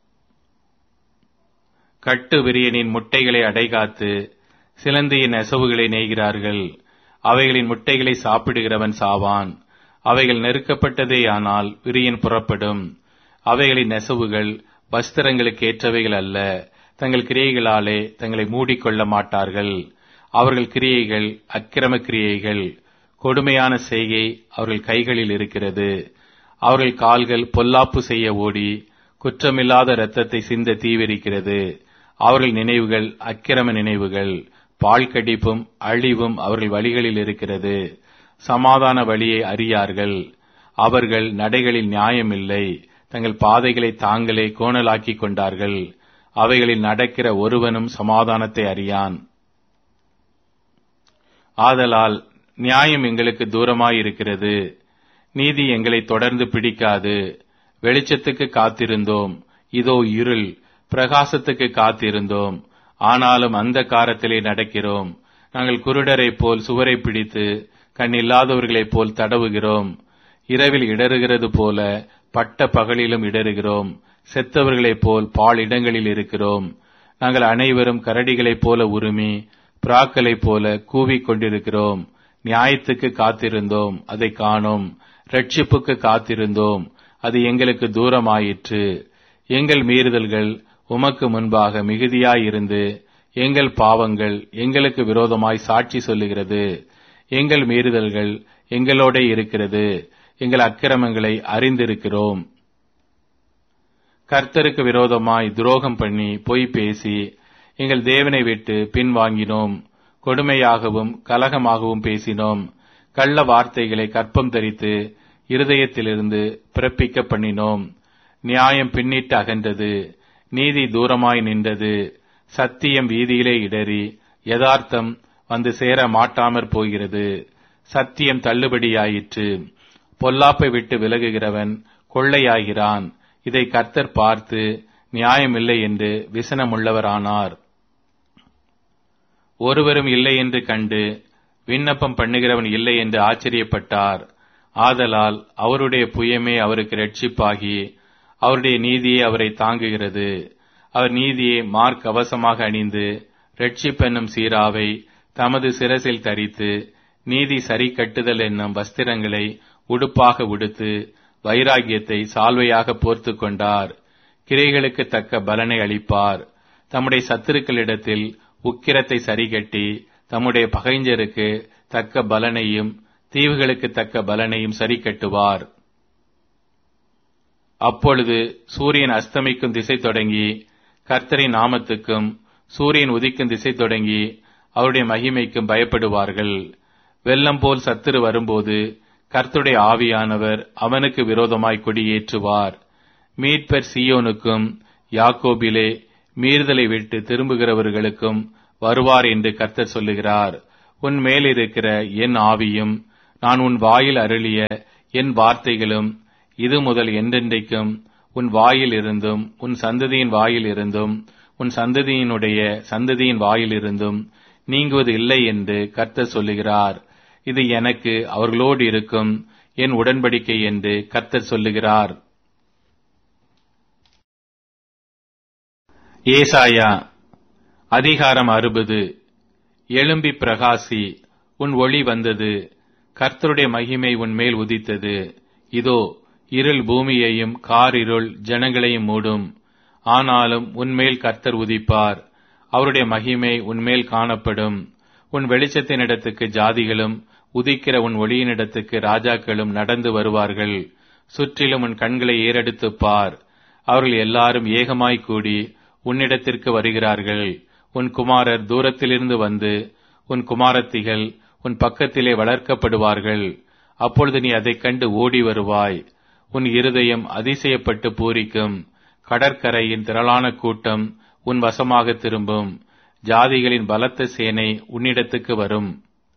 கட்டு விரியனின் முட்டைகளை அடைகாத்து சிலந்தியின் நெசவுகளை நெய்கிறார்கள் அவைகளின் முட்டைகளை சாப்பிடுகிறவன் சாவான் அவைகள் நெருக்கப்பட்டதேயானால் விரியன் புறப்படும் அவைகளின் நெசவுகள் வஸ்திரங்களுக்கு ஏற்றவைகள் அல்ல தங்கள் கிரியைகளாலே தங்களை மூடிக்கொள்ள மாட்டார்கள் அவர்கள் கிரியைகள் அக்கிரம கிரியைகள் கொடுமையான செய்கை அவர்கள் கைகளில் இருக்கிறது அவர்கள் கால்கள் பொல்லாப்பு செய்ய ஓடி குற்றமில்லாத இரத்தத்தை சிந்த தீவிரிக்கிறது அவர்கள் நினைவுகள் அக்கிரம நினைவுகள் பால் கடிப்பும் அழிவும் அவர்கள் வழிகளில் இருக்கிறது சமாதான வழியை அறியார்கள் அவர்கள் நடைகளில் நியாயமில்லை தங்கள் பாதைகளை தாங்களே கோணலாக்கிக் கொண்டார்கள் அவைகளில் நடக்கிற ஒருவனும் சமாதானத்தை அறியான் ஆதலால் நியாயம் எங்களுக்கு தூரமாயிருக்கிறது நீதி எங்களை தொடர்ந்து பிடிக்காது வெளிச்சத்துக்கு காத்திருந்தோம் இதோ இருள் பிரகாசத்துக்கு காத்திருந்தோம் ஆனாலும் அந்த காரத்திலே நடக்கிறோம் நாங்கள் குருடரைப் போல் சுவரை பிடித்து கண் இல்லாதவர்களைப் போல் தடவுகிறோம் இரவில் இடறுகிறது போல பட்ட பகலிலும் இடறுகிறோம் செத்தவர்களைப் போல் பால் இடங்களில் இருக்கிறோம் நாங்கள் அனைவரும் கரடிகளைப் போல உருமி புறாக்களைப் போல கூவிக் கொண்டிருக்கிறோம் நியாயத்துக்கு காத்திருந்தோம் அதை காணோம் ரட்சிப்புக்கு காத்திருந்தோம் அது எங்களுக்கு தூரமாயிற்று எங்கள் மீறுதல்கள் உமக்கு முன்பாக மிகுதியாயிருந்து எங்கள் பாவங்கள் எங்களுக்கு விரோதமாய் சாட்சி சொல்லுகிறது எங்கள் மீறுதல்கள் எங்களோட இருக்கிறது எங்கள் அக்கிரமங்களை அறிந்திருக்கிறோம் கர்த்தருக்கு விரோதமாய் துரோகம் பண்ணி பொய் பேசி எங்கள் தேவனை விட்டு பின்வாங்கினோம் கொடுமையாகவும் கலகமாகவும் பேசினோம் கள்ள வார்த்தைகளை கற்பம் தரித்து இருதயத்திலிருந்து பிறப்பிக்க பண்ணினோம் நியாயம் பின்னிட்டு அகன்றது நீதி தூரமாய் நின்றது சத்தியம் வீதியிலே இடறி யதார்த்தம் வந்து சேர மாட்டாமற் போகிறது சத்தியம் தள்ளுபடியாயிற்று பொல்லாப்பை விட்டு விலகுகிறவன் கொள்ளையாகிறான் இதை கர்த்தர் பார்த்து நியாயமில்லை என்று விசனமுள்ளவரானார் ஒருவரும் இல்லை என்று கண்டு விண்ணப்பம் பண்ணுகிறவன் இல்லை என்று ஆச்சரியப்பட்டார் ஆதலால் அவருடைய புயமே அவருக்கு ரட்சிப்பாகி அவருடைய நீதியே அவரை தாங்குகிறது அவர் நீதியை மார்க் கவசமாக அணிந்து ரட்சிப்பென்னும் சீராவை தமது சிரசில் தரித்து நீதி சரி கட்டுதல் என்னும் வஸ்திரங்களை உடுப்பாக உடுத்து வைராகியத்தை சால்வையாக போர்த்து கொண்டார் கிரைகளுக்கு தக்க பலனை அளிப்பார் தம்முடைய சத்துருக்களிடத்தில் உக்கிரத்தை சரிகட்டி தம்முடைய பகைஞருக்கு தக்க பலனையும் தீவுகளுக்கு தக்க பலனையும் சரி கட்டுவார் அப்பொழுது சூரியன் அஸ்தமிக்கும் திசை தொடங்கி கர்த்தரின் நாமத்துக்கும் சூரியன் உதிக்கும் திசை தொடங்கி அவருடைய மகிமைக்கும் பயப்படுவார்கள் வெள்ளம் போல் சத்துரு வரும்போது கர்த்துடைய ஆவியானவர் அவனுக்கு விரோதமாய் கொடியேற்றுவார் மீட்பர் சீயோனுக்கும் யாக்கோபிலே மீறுதலை விட்டு திரும்புகிறவர்களுக்கும் வருவார் என்று கர்த்தர் சொல்லுகிறார் உன் மேலிருக்கிற என் ஆவியும் நான் உன் வாயில் அருளிய என் வார்த்தைகளும் இது முதல் என்றென்றைக்கும் உன் வாயில் இருந்தும் உன் சந்ததியின் வாயில் இருந்தும் உன் சந்ததியினுடைய சந்ததியின் வாயில் இருந்தும் நீங்குவது இல்லை என்று கர்த்தர் சொல்லுகிறார் இது எனக்கு அவர்களோடு இருக்கும் என் உடன்படிக்கை என்று கர்த்தர் சொல்லுகிறார் ஏசாயா அதிகாரம் அறுபது எழும்பி பிரகாசி உன் ஒளி வந்தது கர்த்தருடைய மகிமை உன் மேல் உதித்தது இதோ இருள் பூமியையும் காரிருள் ஜனங்களையும் மூடும் ஆனாலும் உன்மேல் கர்த்தர் உதிப்பார் அவருடைய மகிமை உன்மேல் காணப்படும் உன் வெளிச்சத்தினிடத்துக்கு ஜாதிகளும் உதிக்கிற உன் ஒளியினிடத்துக்கு ராஜாக்களும் நடந்து வருவார்கள் சுற்றிலும் உன் கண்களை ஏறெடுத்துப் பார் அவர்கள் எல்லாரும் ஏகமாய் கூடி உன்னிடத்திற்கு வருகிறார்கள் உன் குமாரர் தூரத்திலிருந்து வந்து உன் குமாரத்திகள் உன் பக்கத்திலே வளர்க்கப்படுவார்கள் அப்பொழுது நீ அதைக் கண்டு ஓடி வருவாய் உன் இருதயம் அதிசயப்பட்டு பூரிக்கும் கடற்கரையின் திரளான கூட்டம் உன் வசமாக திரும்பும் ஜாதிகளின் பலத்த சேனை உன்னிடத்துக்கு வரும்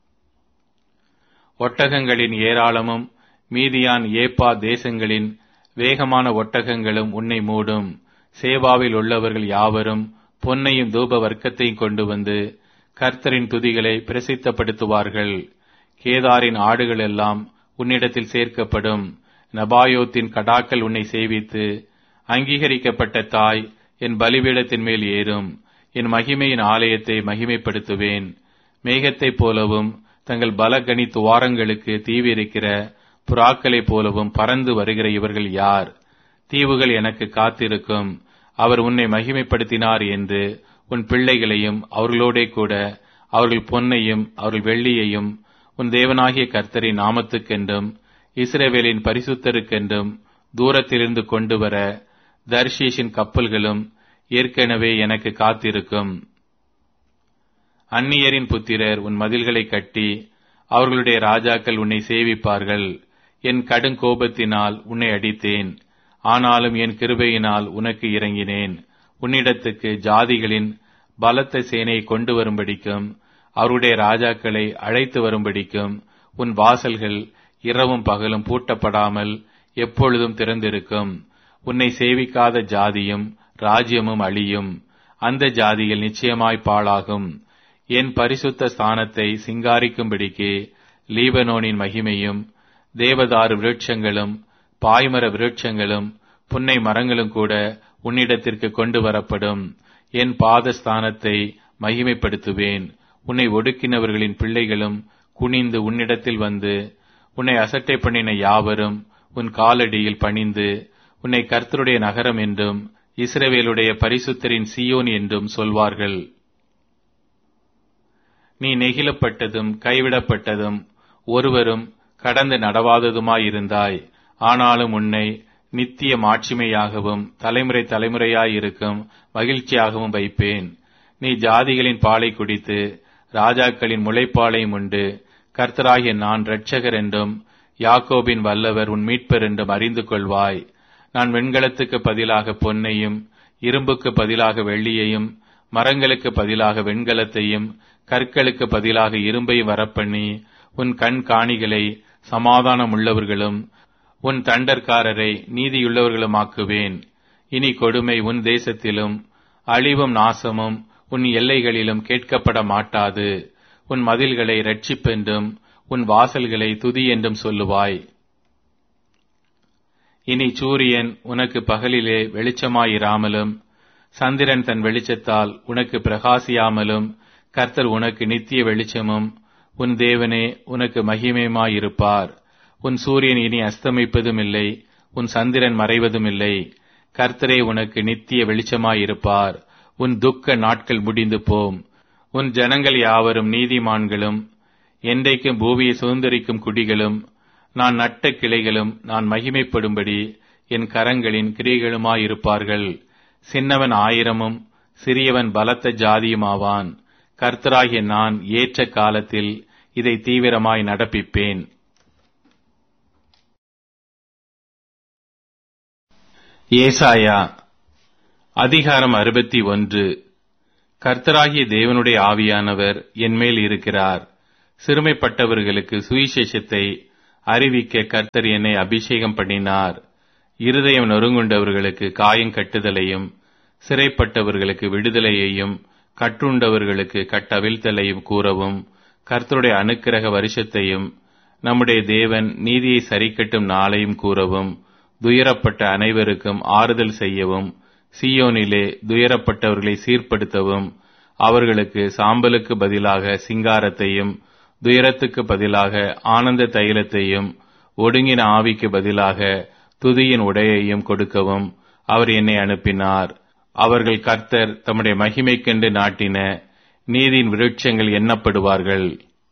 ஒட்டகங்களின் ஏராளமும் மீதியான் ஏப்பா தேசங்களின் வேகமான ஒட்டகங்களும் உன்னை மூடும் சேவாவில் உள்ளவர்கள் யாவரும் பொன்னையும் தூப வர்க்கத்தையும் கொண்டு வந்து கர்த்தரின் துதிகளை பிரசித்தப்படுத்துவார்கள் கேதாரின் ஆடுகள் எல்லாம் உன்னிடத்தில் சேர்க்கப்படும் நபாயோத்தின் கடாக்கள் உன்னை சேவித்து அங்கீகரிக்கப்பட்ட தாய் என் பலிபீடத்தின் மேல் ஏறும் என் மகிமையின் ஆலயத்தை மகிமைப்படுத்துவேன் மேகத்தைப் போலவும் தங்கள் பலகனி துவாரங்களுக்கு தீவிரிக்கிற புறாக்களைப் போலவும் பறந்து வருகிற இவர்கள் யார் தீவுகள் எனக்கு காத்திருக்கும் அவர் உன்னை மகிமைப்படுத்தினார் என்று உன் பிள்ளைகளையும் அவர்களோடே கூட அவர்கள் பொன்னையும் அவர்கள் வெள்ளியையும் உன் தேவனாகிய கர்த்தரின் நாமத்துக்கென்றும் இஸ்ரவேலின் பரிசுத்தருக்கென்றும் தூரத்திலிருந்து கொண்டு வர தர்ஷீஷின் கப்பல்களும் ஏற்கனவே எனக்கு காத்திருக்கும் அந்நியரின் புத்திரர் உன் மதில்களை கட்டி அவர்களுடைய ராஜாக்கள் உன்னை சேவிப்பார்கள் என் கடுங்கோபத்தினால் உன்னை அடித்தேன் ஆனாலும் என் கிருபையினால் உனக்கு இறங்கினேன் உன்னிடத்துக்கு ஜாதிகளின் பலத்த சேனையை கொண்டு வரும்படிக்கும் அவருடைய ராஜாக்களை அழைத்து வரும்படிக்கும் உன் வாசல்கள் இரவும் பகலும் பூட்டப்படாமல் எப்பொழுதும் திறந்திருக்கும் உன்னை சேவிக்காத ஜாதியும் ராஜ்யமும் அழியும் அந்த ஜாதிகள் நிச்சயமாய் பாழாகும் என் பரிசுத்த ஸ்தானத்தை சிங்காரிக்கும்படிக்கு லீபனோனின் மகிமையும் தேவதாரு விருட்சங்களும் பாய்மர விருட்சங்களும் புன்னை மரங்களும் கூட உன்னிடத்திற்கு கொண்டு வரப்படும் என் பாதஸ்தானத்தை மகிமைப்படுத்துவேன் உன்னை ஒடுக்கினவர்களின் பிள்ளைகளும் குனிந்து உன்னிடத்தில் வந்து உன்னை அசட்டை பண்ணின யாவரும் உன் காலடியில் பணிந்து உன்னை கர்த்தருடைய நகரம் என்றும் இஸ்ரவேலுடைய பரிசுத்தரின் சியோன் என்றும் சொல்வார்கள் நீ நெகிழப்பட்டதும் கைவிடப்பட்டதும் ஒருவரும் கடந்து நடவாததுமாயிருந்தாய் ஆனாலும் உன்னை நித்திய மாட்சிமையாகவும் தலைமுறை தலைமுறையாயிருக்கும் மகிழ்ச்சியாகவும் வைப்பேன் நீ ஜாதிகளின் பாலை குடித்து ராஜாக்களின் முளைப்பாலையும் உண்டு கர்த்தராகிய நான் இரட்சகர் என்றும் யாக்கோபின் வல்லவர் உன் மீட்பர் என்றும் அறிந்து கொள்வாய் நான் வெண்கலத்துக்கு பதிலாக பொன்னையும் இரும்புக்கு பதிலாக வெள்ளியையும் மரங்களுக்கு பதிலாக வெண்கலத்தையும் கற்களுக்கு பதிலாக இரும்பையும் வரப்பண்ணி உன் கண் காணிகளை சமாதானம் உள்ளவர்களும் உன் தண்டற்காரரை நீதியுள்ளவர்களுமாக்குவேன் இனி கொடுமை உன் தேசத்திலும் அழிவும் நாசமும் உன் எல்லைகளிலும் கேட்கப்பட மாட்டாது உன் மதில்களை ரட்சிப்பென்றும் உன் வாசல்களை துதி என்றும் சொல்லுவாய் இனி சூரியன் உனக்கு பகலிலே வெளிச்சமாயிராமலும் சந்திரன் தன் வெளிச்சத்தால் உனக்கு பிரகாசியாமலும் கர்த்தர் உனக்கு நித்திய வெளிச்சமும் உன் தேவனே உனக்கு மகிமையுமாயிருப்பார் உன் சூரியன் இனி அஸ்தமிப்பதும் இல்லை உன் சந்திரன் மறைவதும் இல்லை கர்த்தரே உனக்கு நித்திய வெளிச்சமாயிருப்பார் உன் துக்க நாட்கள் முடிந்து போம் உன் ஜனங்கள் யாவரும் நீதிமான்களும் என்றைக்கும் பூமியை சுதந்திரிக்கும் குடிகளும் நான் நட்ட கிளைகளும் நான் மகிமைப்படும்படி என் கரங்களின் கிரிகளுமாயிருப்பார்கள் சின்னவன் ஆயிரமும் சிறியவன் பலத்த ஜாதியுமாவான் கர்த்தராகிய நான் ஏற்ற காலத்தில் இதை தீவிரமாய் நடப்பிப்பேன் ஏசாயா அதிகாரம் அறுபத்தி ஒன்று கர்த்தராகிய தேவனுடைய ஆவியானவர் என்மேல் இருக்கிறார் சிறுமைப்பட்டவர்களுக்கு சுவிசேஷத்தை அறிவிக்க கர்த்தர் என்னை அபிஷேகம் பண்ணினார் இருதயம் நொறுங்குண்டவர்களுக்கு காயம் கட்டுதலையும் சிறைப்பட்டவர்களுக்கு விடுதலையையும் கட்டுண்டவர்களுக்கு கட்டவிழ்த்தலையும் கூறவும் கர்த்தருடைய அனுக்கிரக வருஷத்தையும் நம்முடைய தேவன் நீதியை சரிக்கட்டும் நாளையும் கூறவும் துயரப்பட்ட அனைவருக்கும் ஆறுதல் செய்யவும் சியோனிலே துயரப்பட்டவர்களை சீர்படுத்தவும் அவர்களுக்கு சாம்பலுக்கு பதிலாக சிங்காரத்தையும் துயரத்துக்கு பதிலாக ஆனந்த தைலத்தையும் ஒடுங்கின ஆவிக்கு பதிலாக துதியின் உடையையும் கொடுக்கவும் அவர் என்னை அனுப்பினார் அவர்கள் கர்த்தர் தம்முடைய மகிமைக்கென்று நாட்டின நீதியின் விருட்சங்கள் எண்ணப்படுவார்கள்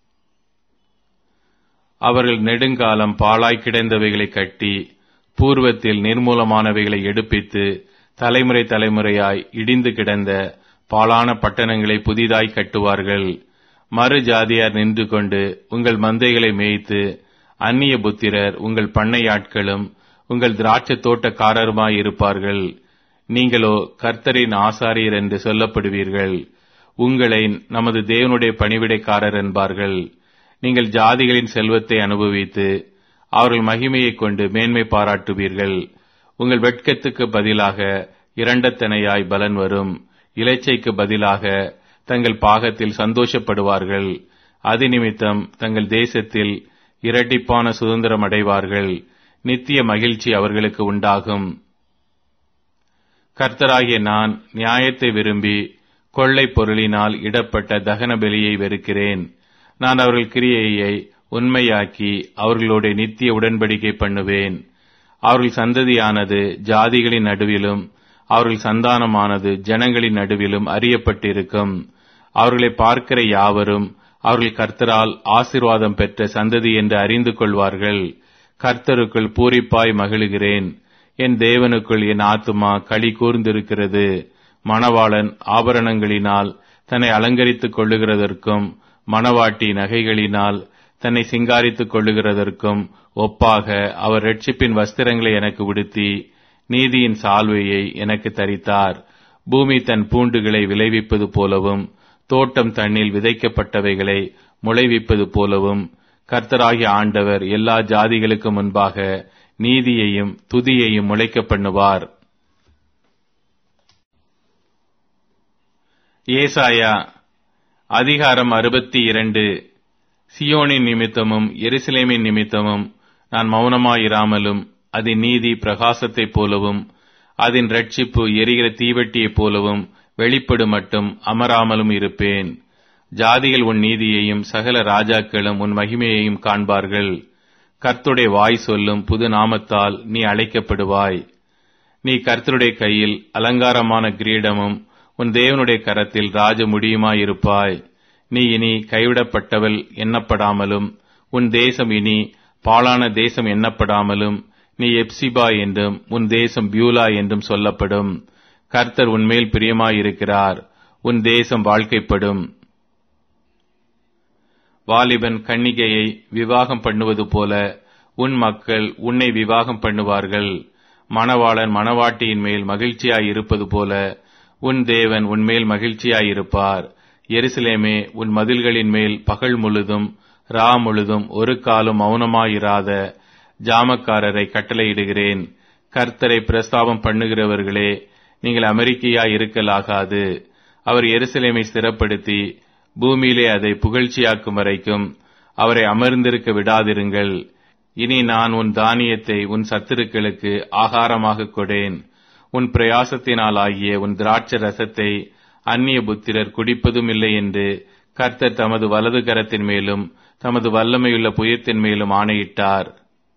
அவர்கள் நெடுங்காலம் பாழாய் கிடந்தவைகளை கட்டி பூர்வத்தில் நிர்மூலமானவைகளை எடுப்பித்து தலைமுறை தலைமுறையாய் இடிந்து கிடந்த பாழான பட்டணங்களை புதிதாய் கட்டுவார்கள் மறு ஜாதியார் நின்று கொண்டு உங்கள் மந்தைகளை மேய்த்து அந்நிய புத்திரர் உங்கள் பண்ணையாட்களும் உங்கள் திராட்சை தோட்டக்காரருமாய் இருப்பார்கள் நீங்களோ கர்த்தரின் ஆசாரியர் என்று சொல்லப்படுவீர்கள் உங்களை நமது தேவனுடைய பணிவிடைக்காரர் என்பார்கள் நீங்கள் ஜாதிகளின் செல்வத்தை அனுபவித்து அவர்கள் மகிமையைக் கொண்டு மேன்மை பாராட்டுவீர்கள் உங்கள் வெட்கத்துக்கு பதிலாக இரண்டத்தனையாய் பலன் வரும் இலைச்சைக்கு பதிலாக தங்கள் பாகத்தில் சந்தோஷப்படுவார்கள் அது நிமித்தம் தங்கள் தேசத்தில் இரட்டிப்பான சுதந்திரம் அடைவார்கள் நித்திய மகிழ்ச்சி அவர்களுக்கு உண்டாகும் கர்த்தராகிய நான் நியாயத்தை விரும்பி கொள்ளை பொருளினால் இடப்பட்ட தகன பலியை வெறுக்கிறேன் நான் அவர்கள் கிரியையை உண்மையாக்கி அவர்களோட நித்திய உடன்படிக்கை பண்ணுவேன் அவர்கள் சந்ததியானது ஜாதிகளின் நடுவிலும் அவர்கள் சந்தானமானது ஜனங்களின் நடுவிலும் அறியப்பட்டிருக்கும் அவர்களை பார்க்கிற யாவரும் அவர்கள் கர்த்தரால் ஆசிர்வாதம் பெற்ற சந்ததி என்று அறிந்து கொள்வார்கள் கர்த்தருக்குள் பூரிப்பாய் மகிழுகிறேன் என் தேவனுக்குள் என் ஆத்துமா களி கூர்ந்திருக்கிறது மணவாளன் ஆபரணங்களினால் தன்னை அலங்கரித்துக் கொள்ளுகிறதற்கும் மணவாட்டி நகைகளினால் தன்னை சிங்காரித்துக் கொள்ளுகிறதற்கும் ஒப்பாக அவர் ரட்சிப்பின் வஸ்திரங்களை எனக்கு உடுத்தி நீதியின் சால்வையை எனக்கு தரித்தார் பூமி தன் பூண்டுகளை விளைவிப்பது போலவும் தோட்டம் தண்ணில் விதைக்கப்பட்டவைகளை முளைவிப்பது போலவும் கர்த்தராகிய ஆண்டவர் எல்லா ஜாதிகளுக்கு முன்பாக நீதியையும் துதியையும் முளைக்க பண்ணுவார் ஏசாயா அதிகாரம் அறுபத்தி இரண்டு சியோனின் நிமித்தமும் எருசலேமின் நிமித்தமும் நான் மௌனமாயிராமலும் அதன் நீதி பிரகாசத்தைப் போலவும் அதன் ரட்சிப்பு எரிகிற தீவட்டியைப் போலவும் வெளிப்படும் மட்டும் அமராமலும் இருப்பேன் ஜாதிகள் உன் நீதியையும் சகல ராஜாக்களும் உன் மகிமையையும் காண்பார்கள் கர்த்துடைய வாய் சொல்லும் புது நாமத்தால் நீ அழைக்கப்படுவாய் நீ கர்த்தருடைய கையில் அலங்காரமான கிரீடமும் உன் தேவனுடைய கரத்தில் ராஜ முடியுமாயிருப்பாய் நீ இனி கைவிடப்பட்டவள் எண்ணப்படாமலும் உன் தேசம் இனி பாழான தேசம் எண்ணப்படாமலும் நீ எப்சிபா என்றும் உன் தேசம் பியூலா என்றும் சொல்லப்படும் கர்த்தர் உன்மேல் பிரியமாயிருக்கிறார் உன் தேசம் வாழ்க்கைப்படும் வாலிபன் கன்னிகையை விவாகம் பண்ணுவது போல உன் மக்கள் உன்னை விவாகம் பண்ணுவார்கள் மணவாளன் மணவாட்டியின் மேல் மகிழ்ச்சியாய் இருப்பது போல உன் தேவன் உன்மேல் மகிழ்ச்சியாயிருப்பார் எருசலேமே உன் மதில்களின் மேல் பகல் முழுதும் ரா முழுதும் ஒரு காலம் மௌனமாயிராத ஜாமக்காரரை கட்டளையிடுகிறேன் கர்த்தரை பிரஸ்தாபம் பண்ணுகிறவர்களே நீங்கள் அமெரிக்கையாய் இருக்கலாகாது அவர் எருசலேமை ஸ்திரப்படுத்தி பூமியிலே அதை புகழ்ச்சியாக்கும் வரைக்கும் அவரை அமர்ந்திருக்க விடாதிருங்கள் இனி நான் உன் தானியத்தை உன் சத்துருக்களுக்கு ஆகாரமாக கொடேன் உன் பிரயாசத்தினாலாகிய உன் திராட்ச ரசத்தை அந்நிய புத்திரர் குடிப்பதும் இல்லை என்று கர்த்தர் தமது வலது கரத்தின் மேலும் தமது வல்லமையுள்ள புயத்தின் மேலும் ஆணையிட்டார்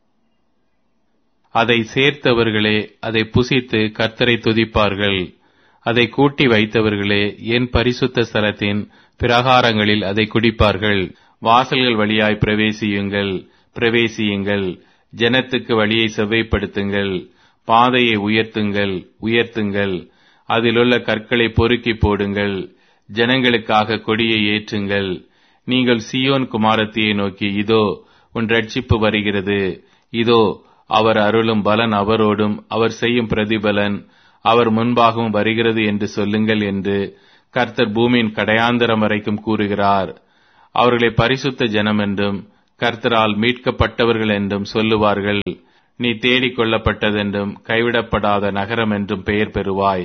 அதை சேர்த்தவர்களே அதை புசித்து கர்த்தரை துதிப்பார்கள் அதை கூட்டி வைத்தவர்களே என் பரிசுத்த ஸ்தலத்தின் பிரகாரங்களில் அதை குடிப்பார்கள் வாசல்கள் வழியாய் பிரவேசியுங்கள் பிரவேசியுங்கள் ஜனத்துக்கு வழியை செவ்வைப்படுத்துங்கள் பாதையை உயர்த்துங்கள் உயர்த்துங்கள் அதிலுள்ள கற்களை பொறுக்கி போடுங்கள் ஜனங்களுக்காக கொடியை ஏற்றுங்கள் நீங்கள் சியோன் குமாரத்தியை நோக்கி இதோ உன் ரட்சிப்பு வருகிறது இதோ அவர் அருளும் பலன் அவரோடும் அவர் செய்யும் பிரதிபலன் அவர் முன்பாகவும் வருகிறது என்று சொல்லுங்கள் என்று கர்த்தர் பூமியின் கடையாந்தரம் வரைக்கும் கூறுகிறார் அவர்களை பரிசுத்த ஜனம் என்றும் கர்த்தரால் மீட்கப்பட்டவர்கள் என்றும் சொல்லுவார்கள் நீ தேடிக் கொள்ளப்பட்டதென்றும் கைவிடப்படாத நகரம் என்றும் பெயர் பெறுவாய்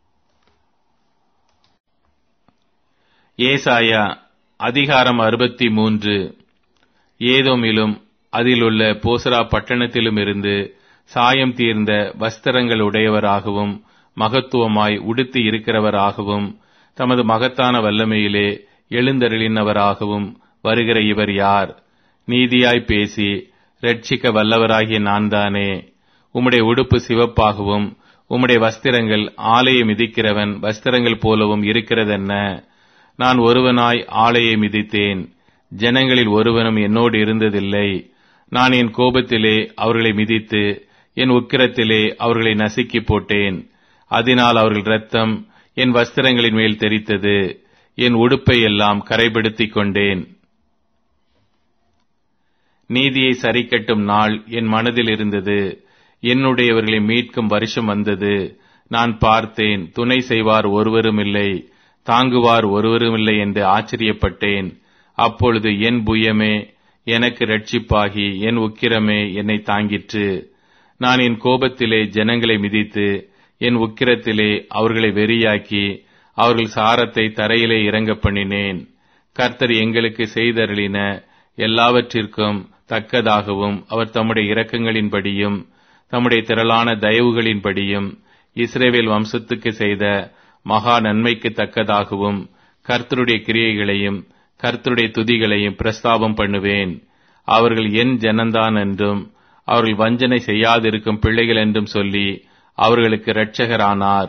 ஏசாயா அதிகாரம் அறுபத்தி மூன்று ஏதோமிலும் அதிலுள்ள போசரா பட்டணத்திலும் இருந்து சாயம் தீர்ந்த வஸ்திரங்கள் உடையவராகவும் மகத்துவமாய் உடுத்தி இருக்கிறவராகவும் தமது மகத்தான வல்லமையிலே எழுந்தருளினவராகவும் வருகிற இவர் யார் நீதியாய் பேசி ரட்சிக்க வல்லவராகிய நான் தானே உம்முடைய உடுப்பு சிவப்பாகவும் உம்முடைய வஸ்திரங்கள் ஆலையை மிதிக்கிறவன் வஸ்திரங்கள் போலவும் இருக்கிறதென்ன நான் ஒருவனாய் ஆலையை மிதித்தேன் ஜனங்களில் ஒருவனும் என்னோடு இருந்ததில்லை நான் என் கோபத்திலே அவர்களை மிதித்து என் உக்கிரத்திலே அவர்களை நசுக்கி போட்டேன் அதனால் அவர்கள் இரத்தம் என் வஸ்திரங்களின் மேல் தெரித்தது என் உடுப்பை எல்லாம் கரைபடுத்திக் கொண்டேன் நீதியை சரிக்கட்டும் நாள் என் மனதில் இருந்தது என்னுடையவர்களை மீட்கும் வருஷம் வந்தது நான் பார்த்தேன் துணை செய்வார் ஒருவரும் இல்லை தாங்குவார் ஒருவரும் இல்லை என்று ஆச்சரியப்பட்டேன் அப்பொழுது என் புயமே எனக்கு ரட்சிப்பாகி என் உக்கிரமே என்னை தாங்கிற்று நான் என் கோபத்திலே ஜனங்களை மிதித்து என் உக்கிரத்திலே அவர்களை வெறியாக்கி அவர்கள் சாரத்தை தரையிலே இறங்க பண்ணினேன் கர்த்தர் எங்களுக்கு செய்தருளின எல்லாவற்றிற்கும் தக்கதாகவும் அவர் தம்முடைய இரக்கங்களின்படியும் தம்முடைய திரளான தயவுகளின்படியும் இஸ்ரேவேல் வம்சத்துக்கு செய்த மகா நன்மைக்கு தக்கதாகவும் கர்த்தருடைய கிரியைகளையும் கர்த்தருடைய துதிகளையும் பிரஸ்தாபம் பண்ணுவேன் அவர்கள் என் ஜனந்தான் என்றும் அவர்கள் வஞ்சனை செய்யாதிருக்கும் பிள்ளைகள் என்றும் சொல்லி அவர்களுக்கு இரட்சகரானார்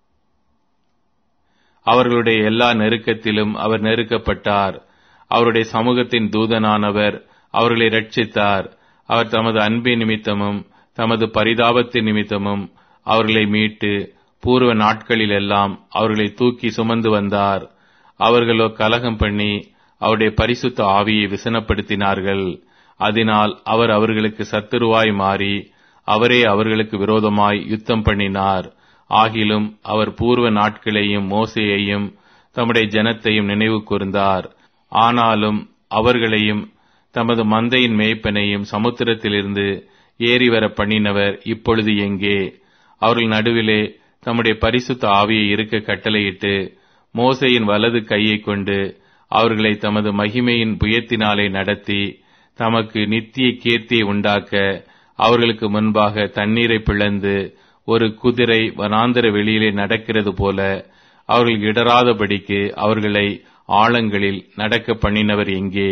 அவர்களுடைய எல்லா நெருக்கத்திலும் அவர் நெருக்கப்பட்டார் அவருடைய சமூகத்தின் தூதனானவர் அவர்களை ரட்சித்தார் அவர் தமது அன்பின் நிமித்தமும் தமது பரிதாபத்தின் நிமித்தமும் அவர்களை மீட்டு பூர்வ நாட்களிலெல்லாம் அவர்களை தூக்கி சுமந்து வந்தார் அவர்களோ கலகம் பண்ணி அவருடைய பரிசுத்த ஆவியை விசனப்படுத்தினார்கள் அதனால் அவர் அவர்களுக்கு சத்துருவாய் மாறி அவரே அவர்களுக்கு விரோதமாய் யுத்தம் பண்ணினார் ஆகிலும் அவர் பூர்வ நாட்களையும் மோசையையும் தம்முடைய ஜனத்தையும் நினைவு கூர்ந்தார் ஆனாலும் அவர்களையும் தமது மந்தையின் மேய்ப்பனையும் சமுத்திரத்திலிருந்து ஏறி வர பண்ணினவர் இப்பொழுது எங்கே அவர்கள் நடுவிலே தம்முடைய பரிசுத்த ஆவியை இருக்க கட்டளையிட்டு மோசையின் வலது கையை கொண்டு அவர்களை தமது மகிமையின் புயத்தினாலே நடத்தி தமக்கு நித்திய கீர்த்தியை உண்டாக்க அவர்களுக்கு முன்பாக தண்ணீரை பிளந்து ஒரு குதிரை வனாந்தர வெளியிலே நடக்கிறது போல அவர்கள் இடராதபடிக்கு அவர்களை ஆழங்களில் நடக்க பண்ணினவர் எங்கே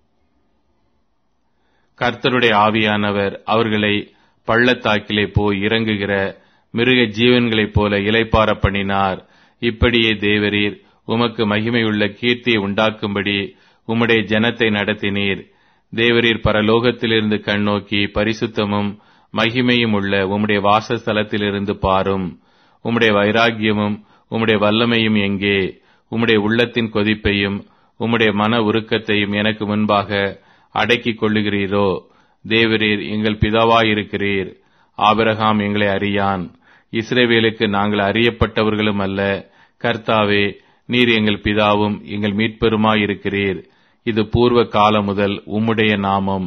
கர்த்தருடைய ஆவியானவர் அவர்களை பள்ளத்தாக்கிலே போய் இறங்குகிற மிருக ஜீவன்களைப் போல இலைப்பார பண்ணினார் இப்படியே தேவரீர் உமக்கு மகிமையுள்ள கீர்த்தியை உண்டாக்கும்படி உம்முடைய ஜனத்தை நடத்தினீர் தேவரீர் பரலோகத்திலிருந்து கண்ணோக்கி பரிசுத்தமும் மகிமையும் உள்ள உம்முடைய வாசஸ்தலத்திலிருந்து பாரும் உம்முடைய வைராக்கியமும் உம்முடைய வல்லமையும் எங்கே உம்முடைய உள்ளத்தின் கொதிப்பையும் உம்முடைய மன உருக்கத்தையும் எனக்கு முன்பாக அடக்கிக் கொள்ளுகிறீரோ தேவரீர் எங்கள் பிதாவாயிருக்கிறீர் ஆபிரகாம் எங்களை அறியான் இஸ்ரேவேலுக்கு நாங்கள் அறியப்பட்டவர்களும் அல்ல கர்த்தாவே நீர் எங்கள் பிதாவும் எங்கள் மீட்பெருமாயிருக்கிறீர் இது பூர்வ காலம் முதல் உம்முடைய நாமம்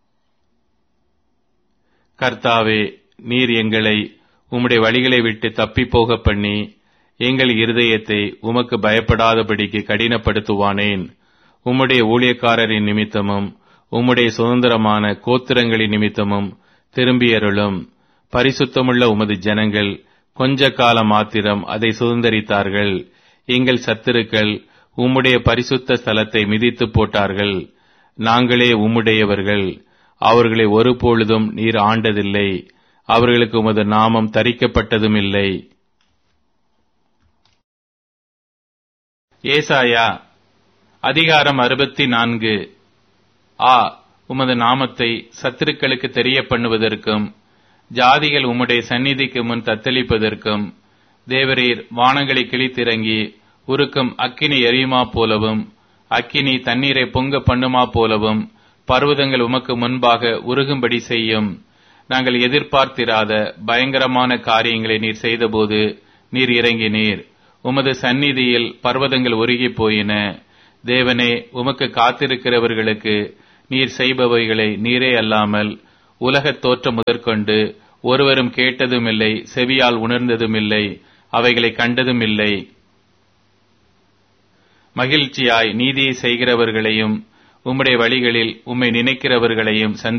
கர்த்தாவே நீர் எங்களை உம்முடைய வழிகளை விட்டு தப்பி போக பண்ணி எங்கள் இருதயத்தை உமக்கு பயப்படாதபடிக்கு கடினப்படுத்துவானேன் உம்முடைய ஊழியக்காரரின் நிமித்தமும் உம்முடைய சுதந்திரமான கோத்திரங்களின் நிமித்தமும் திரும்பியருளும் பரிசுத்தமுள்ள உமது ஜனங்கள் கொஞ்ச காலம் மாத்திரம் அதை சுதந்திரித்தார்கள் எங்கள் சத்துருக்கள் உம்முடைய பரிசுத்த ஸ்தலத்தை மிதித்து போட்டார்கள் நாங்களே உம்முடையவர்கள் அவர்களை ஒருபொழுதும் நீர் ஆண்டதில்லை அவர்களுக்கு உமது நாமம் தரிக்கப்பட்டதும் இல்லை ஏசாயா அதிகாரம் அறுபத்தி நான்கு ஆ உமது நாமத்தை சத்துருக்களுக்கு தெரிய பண்ணுவதற்கும் ஜாதிகள் உம்முடைய சந்நிதிக்கு முன் தத்தளிப்பதற்கும் தேவரீர் வானங்களை கிழித்திறங்கி உருக்கும் அக்கினி எரியுமா போலவும் அக்கினி தண்ணீரை பொங்க பண்ணுமா போலவும் பர்வதங்கள் உமக்கு முன்பாக உருகும்படி செய்யும் நாங்கள் எதிர்பார்த்திராத பயங்கரமான காரியங்களை நீர் செய்தபோது நீர் இறங்கினீர் உமது சந்நிதியில் பர்வதங்கள் உருகிப் போயின தேவனே உமக்கு காத்திருக்கிறவர்களுக்கு நீர் செய்பவைகளை நீரே அல்லாமல் உலகத் தோற்றம் முதற்கொண்டு ஒருவரும் கேட்டதும் இல்லை செவியால் உணர்ந்ததும் இல்லை அவைகளை கண்டதும் இல்லை மகிழ்ச்சியாய் நீதியை செய்கிறவர்களையும் உம்முடைய வழிகளில் உம்மை நினைக்கிறவர்களையும் சந்தி